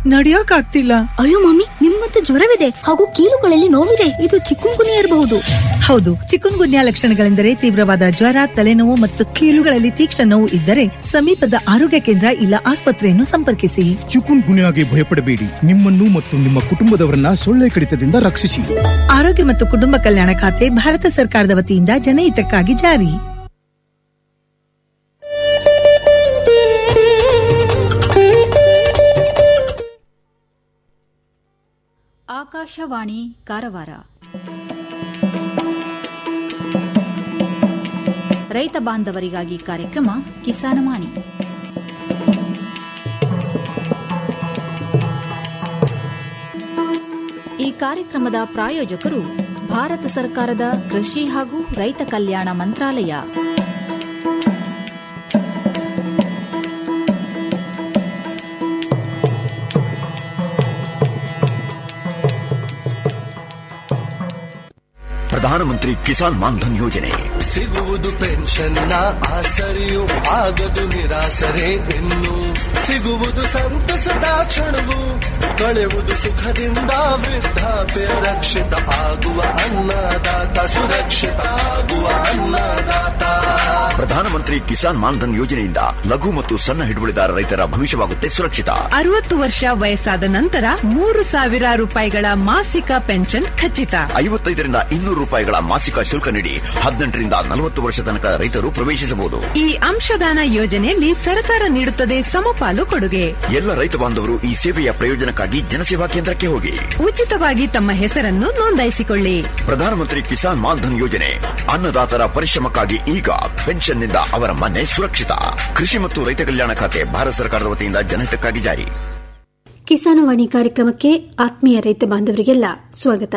ನಡಿಯಕ್ ಆಗ್ತಿಲ್ಲ ಅಯ್ಯೋ ಮಮ್ಮಿ ನಿಮ್ಮಂತೂ ಜ್ವರವಿದೆ ಹಾಗೂ ಕೀಲುಗಳಲ್ಲಿ ನೋವಿದೆ ಇದು ಚಿಕ್ಕುಂಗುನಿ ಇರಬಹುದು ಹೌದು ಚಿಕನ್ ಗುನ್ಯಾ ಲಕ್ಷಣಗಳೆಂದರೆ ತೀವ್ರವಾದ ಜ್ವರ ತಲೆನೋವು ಮತ್ತು ಕೀಲುಗಳಲ್ಲಿ ತೀಕ್ಷ್ಣ ನೋವು ಇದ್ದರೆ ಸಮೀಪದ ಆರೋಗ್ಯ ಕೇಂದ್ರ ಇಲ್ಲ ಆಸ್ಪತ್ರೆಯನ್ನು ಸಂಪರ್ಕಿಸಿ ಚಿಕುನ್ ಗುನ್ಯಾಗೆ ಭಯಪಡಬೇಡಿ ನಿಮ್ಮನ್ನು ಮತ್ತು ನಿಮ್ಮ ಕುಟುಂಬದವರನ್ನ ಸೊಳ್ಳೆ ಕಡಿತದಿಂದ ರಕ್ಷಿಸಿ ಆರೋಗ್ಯ ಮತ್ತು ಕುಟುಂಬ ಕಲ್ಯಾಣ ಖಾತೆ ಭಾರತ ಸರ್ಕಾರದ ವತಿಯಿಂದ ಜನಹಿತಕ್ಕಾಗಿ ಜಾರಿ ಆಕಾಶವಾಣಿ ಕಾರವಾರ ರೈತ ಬಾಂಧವರಿಗಾಗಿ ಕಾರ್ಯಕ್ರಮ ಕಿಸಾನವಾಣಿ ಈ ಕಾರ್ಯಕ್ರಮದ ಪ್ರಾಯೋಜಕರು ಭಾರತ ಸರ್ಕಾರದ ಕೃಷಿ ಹಾಗೂ ರೈತ ಕಲ್ಯಾಣ ಮಂತ್ರಾಲಯ ಪ್ರಧಾನಮಂತ್ರಿ ಕಿಸಾನ್ ಮಾನ್ಧನ್ ಯೋಜನೆ ಸಿಗುವುದು ಪೆನ್ಷನ್ನ ಆಸರೆಯು ಆಗದು ನಿರಾಸರೆ ಇನ್ನು ಸಿಗುವುದು ಸಂತಸದ ಕ್ಷಣವು ಕಳೆಯುವುದು ಸುಖದಿಂದ ವೃದ್ಧಾಪ್ಯ ರಕ್ಷಿತ ಆಗುವ ಅನ್ನದಾತ ಸುರಕ್ಷಿತ ಆಗುವ ಅನ್ನದಾತ ಪ್ರಧಾನಮಂತ್ರಿ ಕಿಸಾನ್ ಮಾನ್ಧನ್ ಯೋಜನೆಯಿಂದ ಲಘು ಮತ್ತು ಸಣ್ಣ ಹಿಡುವಳಿದಾರ ರೈತರ ಭವಿಷ್ಯವಾಗುತ್ತೆ ಸುರಕ್ಷಿತ ಅರವತ್ತು ವರ್ಷ ವಯಸ್ಸಾದ ನಂತರ ಮೂರು ಸಾವಿರ ರೂಪಾಯಿಗಳ ಮಾಸಿಕ ಪೆನ್ಷನ್ ಖಚಿತ ಐವತ್ತೈದರಿಂದ ಇನ್ನೂರು ರೂಪಾಯಿಗಳ ಮಾಸಿಕ ಶುಲ್ಕ ನೀಡಿ ಹದಿನೆಂಟರಿಂದ ನಲವತ್ತು ವರ್ಷ ತನಕ ರೈತರು ಪ್ರವೇಶಿಸಬಹುದು ಈ ಅಂಶದಾನ ಯೋಜನೆಯಲ್ಲಿ ಸರ್ಕಾರ ನೀಡುತ್ತದೆ ಸಮಪಾಲು ಕೊಡುಗೆ ಎಲ್ಲ ರೈತ ಬಾಂಧವರು ಈ ಸೇವೆಯ ಪ್ರಯೋಜನಕ್ಕಾಗಿ ಜನಸೇವಾ ಕೇಂದ್ರಕ್ಕೆ ಹೋಗಿ ಉಚಿತವಾಗಿ ತಮ್ಮ ಹೆಸರನ್ನು ನೋಂದಾಯಿಸಿಕೊಳ್ಳಿ ಪ್ರಧಾನಮಂತ್ರಿ ಕಿಸಾನ್ ಮಾನ್ಧನ್ ಯೋಜನೆ ಅನ್ನದಾತರ ಪರಿಶ್ರಮಕ್ಕಾಗಿ ಈಗ ಪೆನ್ಷನ್ನಿಂದ ಅವರ ಮನೆ ಸುರಕ್ಷಿತ ಕೃಷಿ ಮತ್ತು ರೈತ ಕಲ್ಯಾಣ ಖಾತೆ ಭಾರತ ಸರ್ಕಾರದ ವತಿಯಿಂದ ಜನಹಿತಕ್ಕಾಗಿ ಜಾರಿ ಕಿಸಾನವಾಣಿ ಕಾರ್ಯಕ್ರಮಕ್ಕೆ ಆತ್ಮೀಯ ರೈತ ಬಾಂಧವರಿಗೆಲ್ಲ ಸ್ವಾಗತ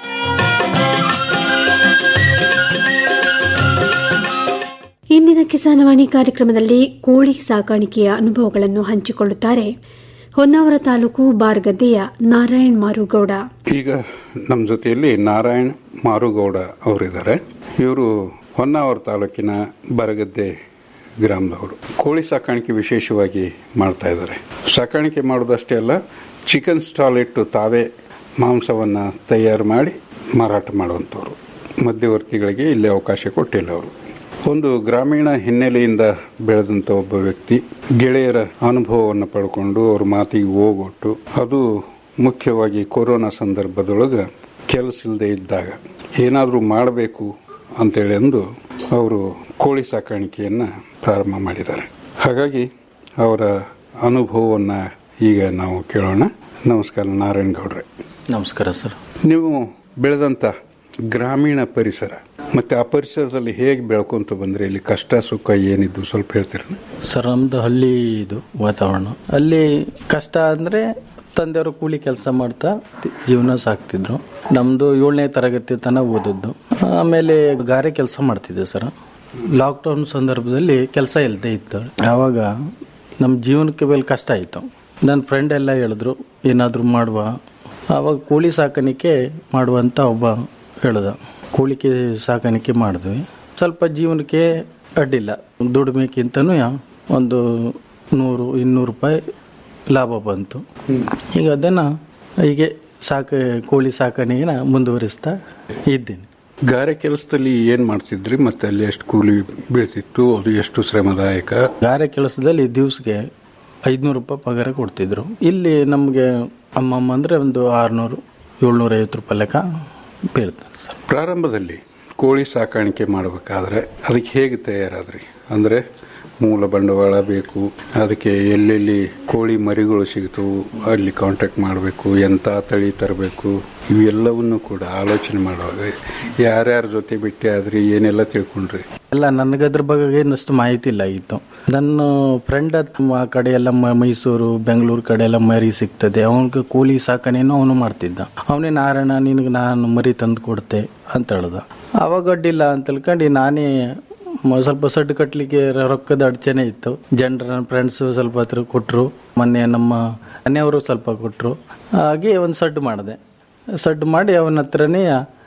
ಇಂದಿನ ಕಿಸಾನವಾಣಿ ಕಾರ್ಯಕ್ರಮದಲ್ಲಿ ಕೋಳಿ ಸಾಕಾಣಿಕೆಯ ಅನುಭವಗಳನ್ನು ಹಂಚಿಕೊಳ್ಳುತ್ತಾರೆ ಹೊನ್ನಾವರ ತಾಲೂಕು ಬಾರ್ಗದ್ದೆಯ ನಾರಾಯಣ್ ಮಾರುಗೌಡ ಈಗ ನಮ್ಮ ಜೊತೆಯಲ್ಲಿ ನಾರಾಯಣ್ ಮಾರುಗೌಡ ಅವರಿದ್ದಾರೆ ಇವರು ಹೊನ್ನಾವರ ತಾಲೂಕಿನ ಬರಗದ್ದೆ ಗ್ರಾಮದವರು ಕೋಳಿ ಸಾಕಾಣಿಕೆ ವಿಶೇಷವಾಗಿ ಮಾಡ್ತಾ ಇದ್ದಾರೆ ಸಾಕಾಣಿಕೆ ಮಾಡೋದಷ್ಟೇ ಅಲ್ಲ ಚಿಕನ್ ಸ್ಟಾಲ್ ಇಟ್ಟು ತಾವೇ ಮಾಂಸವನ್ನು ತಯಾರು ಮಾಡಿ ಮಾರಾಟ ಮಾಡುವಂಥವ್ರು ಮಧ್ಯವರ್ತಿಗಳಿಗೆ ಇಲ್ಲಿ ಅವಕಾಶ ಕೊಟ್ಟಿಲ್ಲ ಅವರು ಒಂದು ಗ್ರಾಮೀಣ ಹಿನ್ನೆಲೆಯಿಂದ ಬೆಳೆದಂಥ ಒಬ್ಬ ವ್ಯಕ್ತಿ ಗೆಳೆಯರ ಅನುಭವವನ್ನು ಪಡ್ಕೊಂಡು ಅವ್ರ ಮಾತಿಗೆ ಹೋಗೊಟ್ಟು ಅದು ಮುಖ್ಯವಾಗಿ ಕೊರೋನಾ ಸಂದರ್ಭದೊಳಗೆ ಕೆಲಸ ಇಲ್ಲದೆ ಇದ್ದಾಗ ಏನಾದರೂ ಮಾಡಬೇಕು ಅಂತೇಳಿ ಅಂದು ಅವರು ಕೋಳಿ ಸಾಕಾಣಿಕೆಯನ್ನು ಪ್ರಾರಂಭ ಮಾಡಿದ್ದಾರೆ ಹಾಗಾಗಿ ಅವರ ಅನುಭವವನ್ನು ಈಗ ನಾವು ಕೇಳೋಣ ನಮಸ್ಕಾರ ನಾರಾಯಣ ಗೌಡ್ರೆ ನಮಸ್ಕಾರ ಸರ್ ನೀವು ಬೆಳೆದಂಥ ಗ್ರಾಮೀಣ ಪರಿಸರ ಮತ್ತೆ ಆ ಪರಿಸರದಲ್ಲಿ ಹೇಗೆ ಬೆಳ್ಕೊಂತ ಬಂದ್ರೆ ಇಲ್ಲಿ ಕಷ್ಟ ಸುಖ ಏನಿದ್ದು ಸ್ವಲ್ಪ ಹೇಳ್ತೀರ ಸರ್ ನಮ್ದು ಹಳ್ಳಿ ಇದು ವಾತಾವರಣ ಅಲ್ಲಿ ಕಷ್ಟ ಅಂದ್ರೆ ತಂದೆಯವರು ಕೂಲಿ ಕೆಲಸ ಮಾಡ್ತಾ ತಿ- ಜೀವನ ಸಾಕ್ತಿದ್ರು ನಮ್ದು ಏಳನೇ ತರಗತಿ ತನಕ ಓದದ್ದು ಆಮೇಲೆ ಗಾರೆ ಕೆಲಸ ಮಾಡ್ತಿದ್ದೆ ಸರ್ ಲಾಕ್ಡೌನ್ ಸಂದರ್ಭದಲ್ಲಿ ಕೆಲಸ ಇಲ್ಲದೆ ಇತ್ತು ಆವಾಗ ನಮ್ಮ ಜೀವನಕ್ಕೆ ಮೇಲೆ ಕಷ್ಟ ಆಯಿತು ನನ್ನ ಫ್ರೆಂಡ್ ಎಲ್ಲ ಹೇಳಿದ್ರು ಏನಾದರೂ ಮಾಡುವ ಆವಾಗ ಕೋಳಿ ಸಾಕಾಣಿಕೆ ಮಾಡುವಂತ ಒಬ್ಬ ಹೇಳ್ದ ಕೋಳಿಕೆ ಸಾಕಾಣಿಕೆ ಮಾಡಿದ್ವಿ ಸ್ವಲ್ಪ ಜೀವನಕ್ಕೆ ಅಡ್ಡಿಲ್ಲ ದುಡಿಮೆಕ್ಕಿಂತನೂ ಒಂದು ನೂರು ಇನ್ನೂರು ರೂಪಾಯಿ ಲಾಭ ಬಂತು ಈಗ ಅದನ್ನು ಹೀಗೆ ಸಾಕ ಕೋಳಿ ಸಾಕಾಣಿಕೆನ ಮುಂದುವರಿಸ್ತಾ ಇದ್ದೀನಿ ಗಾರೆ ಕೆಲಸದಲ್ಲಿ ಏನ್ ಮಾಡ್ತಿದ್ರಿ ಮತ್ತೆ ಅಲ್ಲಿ ಎಷ್ಟು ಕೂಲಿ ಬೀಳ್ತಿತ್ತು ಅದು ಎಷ್ಟು ಶ್ರಮದಾಯಕ ಗಾರೆ ಕೆಲಸದಲ್ಲಿ ದಿವ್ಸಕ್ಕೆ ಐದುನೂರು ರೂಪಾಯಿ ಪಗಾರ ಕೊಡ್ತಿದ್ರು ಇಲ್ಲಿ ನಮಗೆ ಅಮ್ಮಮ್ಮ ಅಂದರೆ ಒಂದು ಆರುನೂರು ಏಳ್ನೂರ ಐವತ್ತು ರೂಪಾಯಿ ಲೆಕ್ಕ ಬೀಳ್ತಾರೆ ಸರ್ ಪ್ರಾರಂಭದಲ್ಲಿ ಕೋಳಿ ಸಾಕಾಣಿಕೆ ಮಾಡಬೇಕಾದ್ರೆ ಅದಕ್ಕೆ ಹೇಗೆ ತಯಾರಾದ್ರಿ ಅಂದ್ರೆ ಮೂಲ ಬಂಡವಾಳ ಬೇಕು ಅದಕ್ಕೆ ಎಲ್ಲೆಲ್ಲಿ ಕೋಳಿ ಮರಿಗಳು ಸಿಗ್ತವು ಅಲ್ಲಿ ಕಾಂಟ್ಯಾಕ್ಟ್ ಮಾಡಬೇಕು ಎಂಥ ತಳಿ ತರಬೇಕು ಇವೆಲ್ಲವನ್ನು ಕೂಡ ಆಲೋಚನೆ ಮಾಡುವಾಗ ಯಾರ್ಯಾರ ಜೊತೆ ಭೇಟಿ ಆದ್ರಿ ಏನೆಲ್ಲ ತಿಳ್ಕೊಂಡ್ರಿ ಎಲ್ಲ ನನಗದ್ರ ಬಗ್ಗೆ ಏನಷ್ಟು ಮಾಹಿತಿ ಇಲ್ಲ ಆಗಿತ್ತು ನನ್ನ ಫ್ರೆಂಡ್ ಆ ಕಡೆ ಎಲ್ಲ ಮ- ಮೈಸೂರು ಬೆಂಗಳೂರು ಕಡೆ ಎಲ್ಲ ಮರಿ ಸಿಗ್ತದೆ ಅವನಿಗೆ ಕೂಲಿ ಸಾಕಣೆನೂ ಅವನು ಮಾಡ್ತಿದ್ದ ಅವನೇ ನಾರಾಯಣ ನಿನಗೆ ನಾನು ಮರಿ ತಂದು ಕೊಡ್ತೆ ಅಂತ ಹೇಳ್ದ ಅವಾಗ ಅಡ್ಡಿಲ್ಲ ಅಂತ ತಿಳ್ಕೊಂಡು ನಾನೇ ಮ- ಸ್ವಲ್ಪ ಸಡ್ಡು ಕಟ್ಟಲಿಕ್ಕೆ ರೊಕ್ಕದ ಅಡಚಣೆ ಇತ್ತು ಜನರ ನನ್ನ ಫ್ರೆಂಡ್ಸು ಸ್ವಲ್ಪ ಹತ್ರ ಕೊಟ್ಟರು ಮೊನ್ನೆ ನಮ್ಮ ಮನೆಯವರು ಸ್ವಲ್ಪ ಕೊಟ್ಟರು ಹಾಗೆ ಒಂದು ಸಡ್ಡು ಮಾಡಿದೆ ಸಡ್ಡು ಮಾಡಿ ಅವನ ಹತ್ರನೇ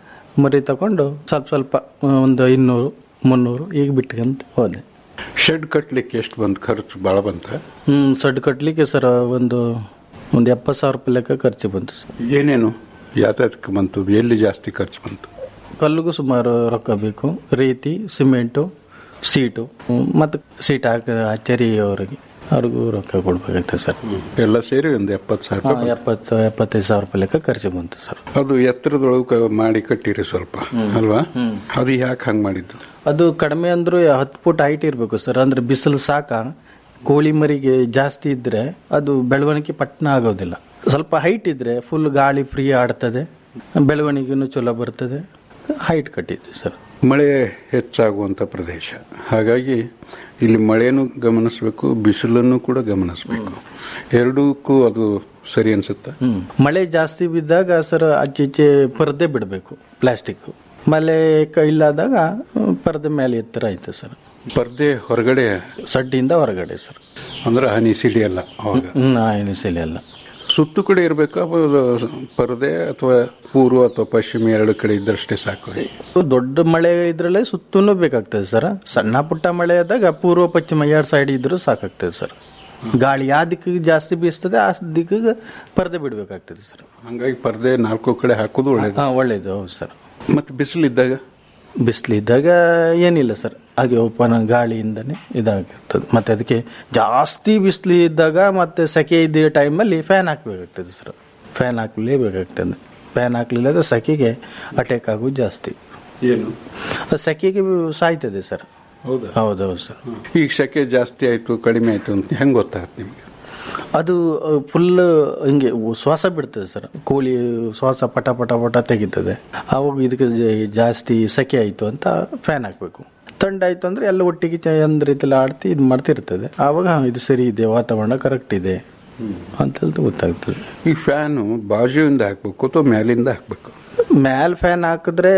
ಮರಿ ತಗೊಂಡು ಸ್ವಲ್ಪ ಸ್ವಲ್ಪ ಒಂದು ಇನ್ನೂರು ಮುನ್ನೂರು ಈಗ ಬಿಟ್ಕೊಂತ ಹೋದೆ ಶೆಡ್ ಕಟ್ಟಲಿಕ್ಕೆ ಎಷ್ಟು ಬಂತು ಖರ್ಚು ಭಾಳ ಬಂತ ಹ್ಞೂ ಸಡ್ ಕಟ್ಟಲಿಕ್ಕೆ ಸರ್ ಒಂದು ಒಂದು ಎಪ್ಪತ್ತು ಸಾವಿರ ರೂಪಾಯಿ ಲೆಕ್ಕ ಖರ್ಚು ಬಂತು ಸರ್ ಏನೇನು ಯಾತಾಯಾತಕ್ಕೆ ಬಂತು ಎಲ್ಲಿ ಜಾಸ್ತಿ ಖರ್ಚು ಬಂತು ಕಲ್ಲಿಗೂ ಸುಮಾರು ರೊಕ್ಕ ಬೇಕು ರೀತಿ ಸಿಮೆಂಟು ಸೀಟು ಮತ್ತು ಸೀಟ್ ಹಾಕ ಅಚ್ಚರಿ ಅವರಿಗೆ ಅವ್ರಿಗೂ ರೊಕ್ಕ ಕೊಡ್ಬೇಕಾಗ್ತದೆ ಸರ್ ಎಲ್ಲ ಸೇರಿ ಒಂದು ಎಪ್ಪತ್ತು ಸಾವಿರ ಹಾ, ರೂಪಾಯಿ ಎಪ್ಪತ್ತು ಎಪ್ಪತ್ತೈದು ಸಾವಿರ ರೂಪಾಯಿ ಲೆಕ್ಕ ಖರ್ಚು ಬಂತು ಸರ್ ಅದು ಎತ್ತರದೊಳಗೆ ಮಾಡಿ ಕಟ್ಟಿರಿ ಸ್ವಲ್ಪ ಅಲ್ವಾ ಅದು ಯಾಕೆ ಹಂಗೆ ಮಾಡಿದ್ದು ಅದು ಕಡಿಮೆ ಅಂದ್ರೂ ಹತ್ತು ಫುಟ್ ಹೈಟ್ ಇರಬೇಕು ಸರ್ ಅಂದ್ರೆ ಬಿಸಿಲು ಸಾಕ ಕೋಳಿ ಮರಿಗೆ ಜಾಸ್ತಿ ಇದ್ರೆ ಅದು ಬೆಳವಣಿಗೆ ಪಟ್ನ ಆಗೋದಿಲ್ಲ ಸ್ವಲ್ಪ ಹೈಟ್ ಇದ್ರೆ ಫುಲ್ ಗಾಳಿ ಫ್ರೀ ಆಡ್ತದೆ ಬೆಳವಣಿಗೆನೂ ಚಲೋ ಬರ್ತದೆ ಹೈಟ್ ಕಟ್ಟಿದ್ದೆ ಸರ್ ಮಳೆ ಹೆಚ್ಚಾಗುವಂಥ ಪ್ರದೇಶ ಹಾಗಾಗಿ ಇಲ್ಲಿ ಮಳೆನೂ ಗಮನಿಸಬೇಕು ಬಿಸಿಲನ್ನು ಕೂಡ ಗಮನಿಸಬೇಕು ಎರಡಕ್ಕೂ ಅದು ಸರಿ ಅನ್ಸುತ್ತಾ ಹ್ಮ್ ಮಳೆ ಜಾಸ್ತಿ ಬಿದ್ದಾಗ ಸರ್ ಆಚೀಚೆ ಪರದೆ ಬಿಡಬೇಕು ಪ್ಲಾಸ್ಟಿಕ್ ಮಳೆ ಕ- ಇಲ್ಲದಾಗ ಹ್ಮ್, ಪರದೆ ಮೇಲೆ ಎತ್ತರ ಆಯ್ತು ಸರ್ ಪರ್ದೆ ಹೊರಗಡೆ ಸಡ್ಡಿಂದ ಹೊರಗಡೆ ಸರ್ ಅಂದ್ರೆ ಹನಿ ಸಿಡಿಯಲ್ಲ ಅವಾಗ ಹ್ಮ್ ಎನಿಸಲಿ ಅಲ್ಲ ಸುತ್ತು ಕಡೆ ಇರಬೇಕಾ ಪರದೆ ಅಥವಾ ಪೂರ್ವ ಅಥವಾ ಪಶ್ಚಿಮ ಎರಡು ಕಡೆ ಇದ್ದರಷ್ಟೇ ಸಾಕು ದೊಡ್ಡ ಮಳೆ ಇದ್ರಲ್ಲೇ ಸುತ್ತೂ ಬೇಕಾಗ್ತದೆ ಸರ್ ಸಣ್ಣ ಪುಟ್ಟ ಮಳೆ ಆದಾಗ ಪೂರ್ವ ಪಶ್ಚಿಮ ಎರಡು ಸೈಡ್ ಇದ್ರೂ ಸಾಕಾಗ್ತದೆ ಸರ್ ಗಾಳಿ ಯಾವ ದಿಕ್ಕಿಗೆ ಜಾಸ್ತಿ ಬೀಸ್ತದೆ ಆ ದಿಕ್ಕಿಗೆ ಪರದೆ ಬಿಡಬೇಕಾಗ್ತದೆ ಸರ್ ಹಂಗಾಗಿ ಪರ್ದೆ ನಾಲ್ಕು ಕಡೆ ಹಾಕೋದು ಒಳ್ಳೇದು ಹಾ ಒಳ್ಳೇದು ಹೌದು ಸರ್ ಮತ್ತೆ ಬಿಸಿಲಿದ್ದಾಗ ಬಿಸಿಲಿದ್ದಾಗ ಏನಿಲ್ಲ ಸರ್ ಹಾಗೆ ಓಪನ್ ಗಾಳಿಯಿಂದನೇ ಇದಾಗಿರ್ತದೆ ಮತ್ತೆ ಅದಕ್ಕೆ ಜಾಸ್ತಿ ಬಿಸಿಲು ಇದ್ದಾಗ ಮತ್ತೆ ಸೆಕೆ ಇದ್ದ ಟೈಮಲ್ಲಿ ಫ್ಯಾನ್ ಹಾಕಬೇಕಾಗ್ತದೆ ಸರ್ ಫ್ಯಾನ್ ಹಾಕಲೇಬೇಕಾಗ್ತದೆ ಫ್ಯಾನ್ ಹಾಕ್ಲಿಲ್ಲ ಅಂದ್ರೆ ಸೆಕೆಗೆ ಅಟ್ಯಾಕ್ ಆಗೋದು ಜಾಸ್ತಿ ಏನು ಅದು ಸೆಕೆಗೆ ಸಾಯ್ತದೆ ಸರ್ ಹೌದಾ ಹೌದೌದು ಸರ್ ಈಗ ಶೆಕೆ ಜಾಸ್ತಿ ಆಯ್ತು ಕಡಿಮೆ ಆಯ್ತು ಅಂತ ಹೆಂಗ್ ಗೊತ್ತಾಗತ್ತೆ ನಿಮ್ಗೆ ಅದು ಫುಲ್ ಹಿಂಗೆ ಶ್ವಾಸ ಬಿಡ್ತದೆ ಸರ್ ಕೋಳಿ ಶ್ವಾಸ ಪಟ ಪಟ ಪಟ ತೆಗಿತದೆ ಅವಾಗ ಇದಕ್ಕೆ ಜ- ಜಾಸ್ತಿ ಸೆಕೆ ಆಯಿತು ಅಂತ ಫ್ಯಾನ್ ಹಾಕಬೇಕು ಥಂಡ್ ಆಯ್ತು ಅಂದ್ರೆ ಎಲ್ಲ ಒಟ್ಟಿಗೆ ಚ- ಒಂದ್ ರೀತಿಲಿ ಆಡ್ತಿ ಇದು ಮಾಡ್ತಿರ್ತದೆ ಆವಾಗ ಹಾ, ಇದು ಸರಿ ಇದೆ ವಾತಾವರಣ ಕರೆಕ್ಟ್ ಇದೆ ಅಂತ ಹೇಳ್ತಾ ಗೊತ್ತಾಗ್ತದೆ ಈ ಫ್ಯಾನು ಬಾಜುವಿಂದ ಹಾಕ್ಬೇಕು ಅಥವಾ ಮ್ಯಾಲಿಂದ ಹಾಕ್ಬೇಕು ಮ್ಯಾಲ್ ಫ್ಯಾನ್ ಹಾಕಿದ್ರೆ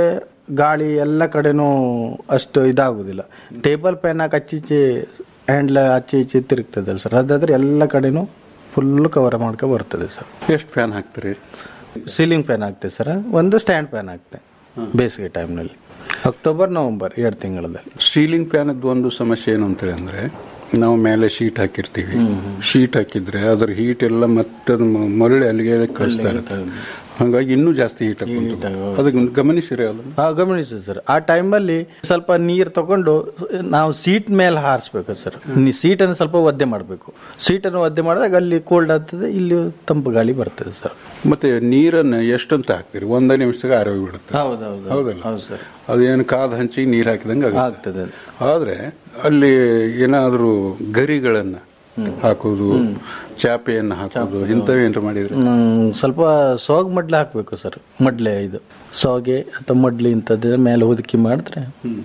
ಗಾಳಿ ಎಲ್ಲ ಕಡೆನೂ ಅಷ್ಟು ಇದಾಗುದಿಲ್ಲ ಟೇಬಲ್ ಫ್ಯಾನ್ ಹಾಕಿ ಆಚೀಚೆ ಹ್ಯಾಂಡ್ಲ್ ಆಚೆ ಈಚೆ ತಿರುಗ್ತದಲ್ಲ ಸರ್ ಅದಾದ್ರೆ ಎಲ್ಲ ಕಡೆನೂ ಫುಲ್ ಕವರ್ ಮಾಡ್ಕೊ ಬರ್ತದೆ ಸರ್ ಎಷ್ಟು ಫ್ಯಾನ್ ಹಾಕ್ತೀರಿ ಸೀಲಿಂಗ್ ಫ್ಯಾನ್ ಹಾಕ್ತೆ ಸರ್ ಒಂದು ಸ್ಟ್ಯಾಂಡ್ ಫ್ಯಾನ್ ಹಾಕ್ತೆ ಬೇಸಿಗೆ ಟೈಮ್ನಲ್ಲಿ ಅಕ್ಟೋಬರ್ ನವೆಂಬರ್ ಎರಡು ತಿಂಗಳಲ್ಲಿ ಸೀಲಿಂಗ್ ಫ್ಯಾನ್ ಒಂದು ಸಮಸ್ಯೆ ಏನು ಅಂತೇಳಿ ಅಂದ್ರೆ ನಾವು ಮೇಲೆ ಶೀಟ್ ಹಾಕಿರ್ತೀವಿ ಶೀಟ್ ಹಾಕಿದ್ರೆ ಅದ್ರ ಹೀಟ್ ಎಲ್ಲ ಮತ್ತೆ ಅದು ಮ- ಮರಳಿ ಅಲ್ಲಿಗೆ ಕಳಿಸ್ತಾ ಇರುತ್ತೆ ಹಾಗಾಗಿ ಇನ್ನೂ ಜಾಸ್ತಿ ಹೀಟ್ ಅದಕ್ಕೆ ಗಮನಿಸಿರಿ ಅದನ್ನ ಹಾ ಗಮನಿಸಿ ಸರ್ ಆ ಟೈಮಲ್ಲಿ ಸ್ವಲ್ಪ ನೀರು ತಗೊಂಡು ನಾವು ಸೀಟ್ ಮೇಲೆ ಹಾರಿಸ್ಬೇಕು ಸರ್ ಸೀಟನ್ನು ಸ್ವಲ್ಪ ಒದ್ದೆ ಮಾಡಬೇಕು ಸೀಟನ್ನು ಒದ್ದೆ ಮಾಡಿದಾಗ ಅಲ್ಲಿ ಕೋಲ್ಡ್ ಆಗ್ತದೆ ಇಲ್ಲಿ ತಂಪು ಗಾಳಿ ಬರ್ತದೆ ಸರ್ ಮತ್ತೆ ನೀರನ್ನ ಎಷ್ಟಂತ ಹಾಕ್ತೀರಿ ಒಂದೇ ನಿಮಿಷದಾಗ ಆರೋಗ್ಯ ಬಿಡುತ್ತೆ ಹೌದೌದು ಹೌದಲ್ಲ ಹೌದು ಸರ್ ಅದೇನು ಕಾದ ಹಂಚಿ ನೀರು ಹಾಕಿದಂಗೆ ಆಗುತ್ತೆ ಆಗ್ತದೆ ಆದ್ರೆ ಅಲ್ಲಿ ಏನಾದರೂ ಗರಿಗಳನ್ನ ಹಾಕೋದು ಚಾಪೆಯನ್ನು ಹಾಕೋದು ಇಂಥವು ಏನಾರು ಮಾಡಿದ್ರೆ ಹ್ಮ್, ಸ್ವಲ್ಪ ಸೋಗ್ ಮಡ್ಲೆ ಹಾಕ್ಬೇಕು ಸರ್ ಮಡ್ಲೆ ಇದು ಸೋಗೆ ಅಥವಾ ಮಡ್ಲಿ ಇಂಥದ್ದು ಮೇಲೆ ಒದಕಿ ಮಾಡಿದ್ರೆ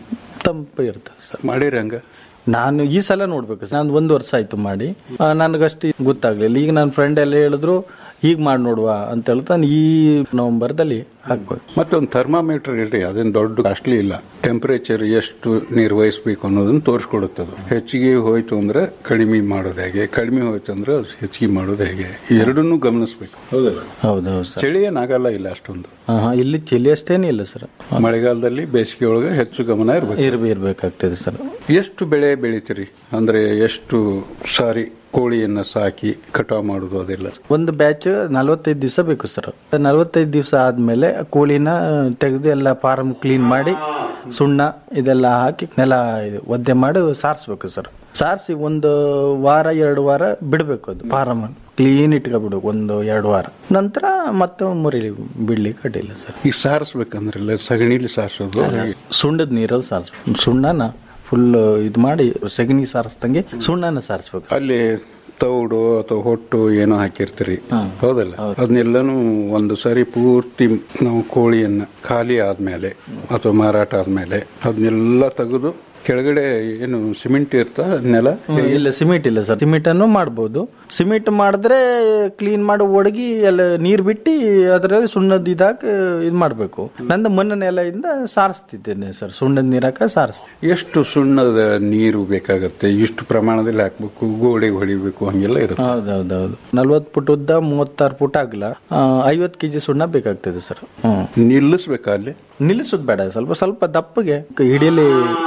ತಂಪು ಇರ್ತದೆ ಸರ್ ಮಾಡಿರಿ ಹಂಗ ನಾನು ಈ ಸಲ ನೋಡ್ಬೇಕು ಸರ್ ನಾನು ಒಂದು ವರ್ಷ ಆಯ್ತು ಮಾಡಿ ಆ, ನನಗಷ್ಟು ಗೊತ್ತಾಗ್ಲಿಲ್ಲ ಈಗ ನನ್ನ ಫ್ರೆಂಡ್ ಎಲ್ಲ ಹೇಳಿದ್ರು ಈಗ ಮಾಡಿ ನೋಡುವ ಅಂತ ಹೇಳ್ತಾ ನಾನು ಈ ನವೆಂಬರ್ದಲ್ಲಿ ಹಾಕ್ಬೇಕು ಮತ್ತೆ ಒಂದು ಥರ್ಮಾಮೀಟರ್ ಇರ್ರಿ ಅದೇನು ದೊಡ್ಡ ಕಾಸ್ಟ್ಲಿ ಇಲ್ಲ ಟೆಂಪರೇಚರ್ ಎಷ್ಟು ನಿರ್ವಹಿಸಬೇಕು ಅನ್ನೋದನ್ನ ತೋರಿಸ್ಕೊಡುತ್ತೆ ಅದು ಹೆಚ್ಚಿಗೆ ಹೋಯ್ತು ಅಂದ್ರೆ ಕಡಿಮೆ ಮಾಡೋದು ಹೇಗೆ ಕಡಿಮೆ ಹೋಯ್ತು ಅಂದ್ರೆ ಅದು ಹೆಚ್ಚಿಗೆ ಮಾಡೋದು ಹೇಗೆ ಎರಡನ್ನೂ ಗಮನಿಸ್ಬೇಕು ಹೌದಲ್ಲ ಹೌದೌದು ಸರ್ ಚಳಿ ಏನಾಗಲ್ಲ ಇಲ್ಲ ಅಷ್ಟೊಂದು ಹಾ ಹಾ ಇಲ್ಲಿ ಚಳಿ ಅಷ್ಟೇನೇ ಇಲ್ಲ ಸರ್ ಮಳೆಗಾಲದಲ್ಲಿ ಬೇಸಿಗೆ ಒಳಗೆ ಹೆಚ್ಚು ಗಮನ ಇರಬೇಕು ಇರ್ಬಿ ಇರ್ಬೇಕಾಗ್ತದೆ ಸರ್ ಎಷ್ಟು ಬೆಳೆ ಬೆಳಿತೀರಿ ಅಂದ್ರೆ ಎಷ್ಟು ಸಾರಿ ಕೋಳಿಯನ್ನ ಸಾಕಿ ಕಟಾವ್ ಮಾಡುದು ಅದೆಲ್ಲ ಒಂದು ಬ್ಯಾಚ್ ನಲವತ್ತೈದು ದಿವಸ ಬೇಕು ಸರ್ ನಲವತ್ತೈದು ದಿವಸ ಆದ್ಮೇಲೆ ಕೋಳಿನ ತೆಗೆದು ಎಲ್ಲ ಫಾರ್ಮ್ ಕ್ಲೀನ್ ಮಾಡಿ ಸುಣ್ಣ ಇದೆಲ್ಲ ಹಾಕಿ ನೆಲ ಇದು ಒದ್ದೆ ಮಾಡಿ ಸಾರಿಸ್ಬೇಕು ಸರ್ ಸಾರಿಸಿ ಒಂದು ವಾರ ಎರಡು ವಾರ ಬಿಡಬೇಕು ಅದು ಫಾರಮ್ ಕ್ಲೀನ್ ಇಟ್ಕೊಬಿಡ್ಬೇಕು ಒಂದು ಎರಡು ವಾರ ನಂತರ ಮತ್ತೆ ಮುರಿ ಬಿಡ್ಲಿಕ್ಕೆ ಅಡ್ಡಿಲ್ಲ ಸರ್ ಈಗ ಸಾರಿಸ್ಬೇಕಂದ್ರಲ್ಲ ಸಗಣಿಲಿ ಸಾರಿಸೋದು ಸುಣ್ಣದ ನೀರಲ್ಲಿ ಸಾರಿಸ್ಬೇಕು ಸುಣ್ಣನ ಫುಲ್ ಇದು ಮಾಡಿ ಸಗಣಿ ಸಾರಿಸ್ದಂಗೆ ಸುಣ್ಣನ ಸಾರಿಸ್ಬೇಕು ಅಲ್ಲಿ ತೌಡು ಅಥವಾ ಹೊಟ್ಟು ಏನೋ ಹಾಕಿರ್ತೀರಿ ಹೌದಲ್ಲ ಅದನ್ನೆಲ್ಲನೂ ಒಂದು ಸಾರಿ ಪೂರ್ತಿ ನಾವು ಕೋಳಿಯನ್ನ ಖಾಲಿ ಆದ್ಮೇಲೆ ಅಥವಾ ಮಾರಾಟ ಆದ್ಮೇಲೆ ಅದನ್ನೆಲ್ಲ ತೆಗೆದು ಕೆಳಗಡೆ ಏನು ಸಿಮೆಂಟ್ ಇರ್ತಾ ನೆಲ ಇಲ್ಲ ಸಿಮೆಂಟ್ ಇಲ್ಲ ಸರ್ ಸಿಮೆಂಟ್ ಅನ್ನು ಮಾಡ್ಬೋದು ಸಿಮೆಂಟ್ ಮಾಡಿದ್ರೆ ಕ್ಲೀನ್ ಮಾಡಿ ಒಡಗಿ ಎಲ್ಲ ನೀರ್ ಬಿಟ್ಟು ಅದರಲ್ಲಿ ಸುಣ್ಣದ ಇದಾಕ ಇದು ಮಾಡ್ಬೇಕು ನಂದು ಮಣ್ಣಿನ ನೆಲೆಯಿಂದ ಸಾರಿಸ್ತಿದ್ದೇನೆ ಸರ್ ಸುಣ್ಣದ ನೀರಾಕ ಸಾರಿಸ್ತೀನಿ ಎಷ್ಟು ಸುಣ್ಣದ ನೀರು ಬೇಕಾಗತ್ತೆ ಇಷ್ಟು ಪ್ರಮಾಣದಲ್ಲಿ ಹಾಕ್ಬೇಕು ಗೋಡೆಗೆ ಹೊಡಿಬೇಕು ಹಂಗೆಲ್ಲ ಇರುತ್ತೆ ಹೌದೌದೌದು ನಲ್ವತ್ ಫುಟ್ ಉದ್ದ ಮೂವತ್ತಾರು ಫುಟ್ ಆಗಲ್ಲ ಐವತ್ತು ಕೆಜಿ ಸುಣ್ಣ ಬೇಕಾಗ್ತದೆ ಸರ್ ಹ್ಮ್ ನಿಲ್ಲಿಸ್ಬೇಕಾ ಅಲ್ಲಿ ನಿಲ್ಲಿಸೋದು ಬೇಡ ಸ್ವಲ್ಪ ಸ್ವಲ್ಪ ದಪ್ಪಗೆ ಹಿಡಿಯಲಿ ಕುಡಿಕ